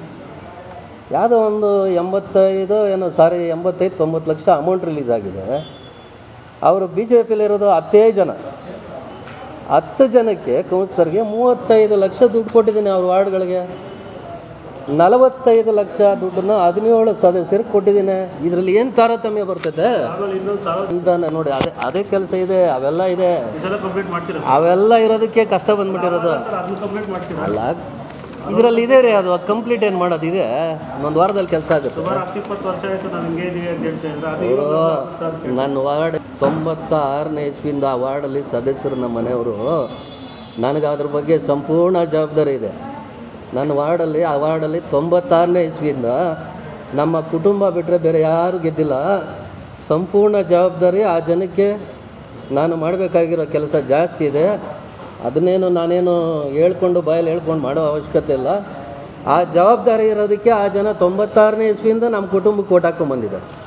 ಯಾವುದೋ ಒಂದು ಎಂಬತ್ತೈದು ಏನೋ ಸಾರಿ ಎಂಬತ್ತೈದು ತೊಂಬತ್ತು ಲಕ್ಷ ಅಮೌಂಟ್ ರಿಲೀಸ್ ಆಗಿದೆ ಅವರು ಬಿ ಜೆ ಪಿಲಿರೋದು ಹತ್ತೇ ಜನ ಹತ್ತು ಜನಕ್ಕೆ ಕೌನ್ಸಿಲರ್ಗೆ ಮೂವತ್ತೈದು ಲಕ್ಷ ದುಡ್ಡು ಕೊಟ್ಟಿದ್ದೀನಿ ಅವ್ರ ವಾರ್ಡ್ಗಳಿಗೆ ನಲವತ್ತೈದು ಲಕ್ಷ ದುಡ್ಡನ್ನು ಹದಿನೇಳು ಸದಸ್ಯರಿಗೆ ಕೊಟ್ಟಿದ್ದೀನಿ ಇದರಲ್ಲಿ ಏನು ತಾರತಮ್ಯ ಬರ್ತೈತೆ ಅಂತ ನಾನು ನೋಡಿ ಅದೇ ಅದೇ ಕೆಲಸ ಇದೆ ಅವೆಲ್ಲ ಇದೆ ಈ ಸಲ ಕಂಪ್ಲೀಟ್ ಮಾಡ್ತೀರಾ ಅವೆಲ್ಲ ಇರೋದಕ್ಕೆ ಕಷ್ಟ ಬಂದ್ಬಿಟ್ಟಿರೋದು ಅದನ್ನ ಕಂಪ್ಲೀಟ್ ಮಾಡ್ತೀರಾ ಅಲ್ಲ ಇದರಲ್ಲಿ ಇದೆ ರೀ ಅದು ಕಂಪ್ಲೀಟ್ ಏನು ಮಾಡೋದು ಇದೆ ಇನ್ನೊಂದು ವಾರದಲ್ಲಿ ಕೆಲಸ ಆಗುತ್ತೆ ಸುಮಾರು ಹತ್ತು ಇಪ್ಪತ್ತು ವರ್ಷ ಆಯಿತು ನಾನು ಹಿಂಗೆ ಇದೀವಿ ಅಂತ ಹೇಳ್ತಾ ಇದ್ರೆ ಅದು ಇವಾಗ ಅವರು ನನ್ನ ವಾರ್ಡ್ ತೊಂಬತ್ತ ಆರನೇ ಇಸ್ವಿಯಿಂದ ಆ ವಾರ್ಡಲ್ಲಿ ಸದಸ್ಯರು ನಮ್ಮ ಮನೆಯವರು ನನಗೆ ಅದ್ರ ಬಗ್ಗೆ ಸಂಪೂರ್ಣ ಜವಾಬ್ದಾರಿ ಇದೆ ನನ್ನ ವಾರ್ಡಲ್ಲಿ ಆ ವಾರ್ಡಲ್ಲಿ ತೊಂಬತ್ತಾರನೇ ಇಸ್ವಿಯಿಂದ ನಮ್ಮ ಕುಟುಂಬ ಬಿಟ್ಟರೆ ಬೇರೆ ಯಾರೂ ಗೆದ್ದಿಲ್ಲ ಸಂಪೂರ್ಣ ಜವಾಬ್ದಾರಿ ಆ ಜನಕ್ಕೆ ನಾನು ಮಾಡಬೇಕಾಗಿರೋ ಕೆಲಸ ಜಾಸ್ತಿ ಇದೆ ಅದನ್ನೇನು ನಾನೇನು ಹೇಳ್ಕೊಂಡು ಬಾಯಲ್ಲಿ ಹೇಳ್ಕೊಂಡು ಮಾಡೋ ಅವಶ್ಯಕತೆ ಇಲ್ಲ ಆ ಜವಾಬ್ದಾರಿ ಇರೋದಕ್ಕೆ ಆ ಜನ ತೊಂಬತ್ತಾರನೇ ಇಸ್ವಿಯಿಂದ ನಮ್ಮ ಕುಟುಂಬಕ್ಕೆ ಓಟ್ ಹಾಕ್ಕೊಂಬಂದಿದ್ದಾರೆ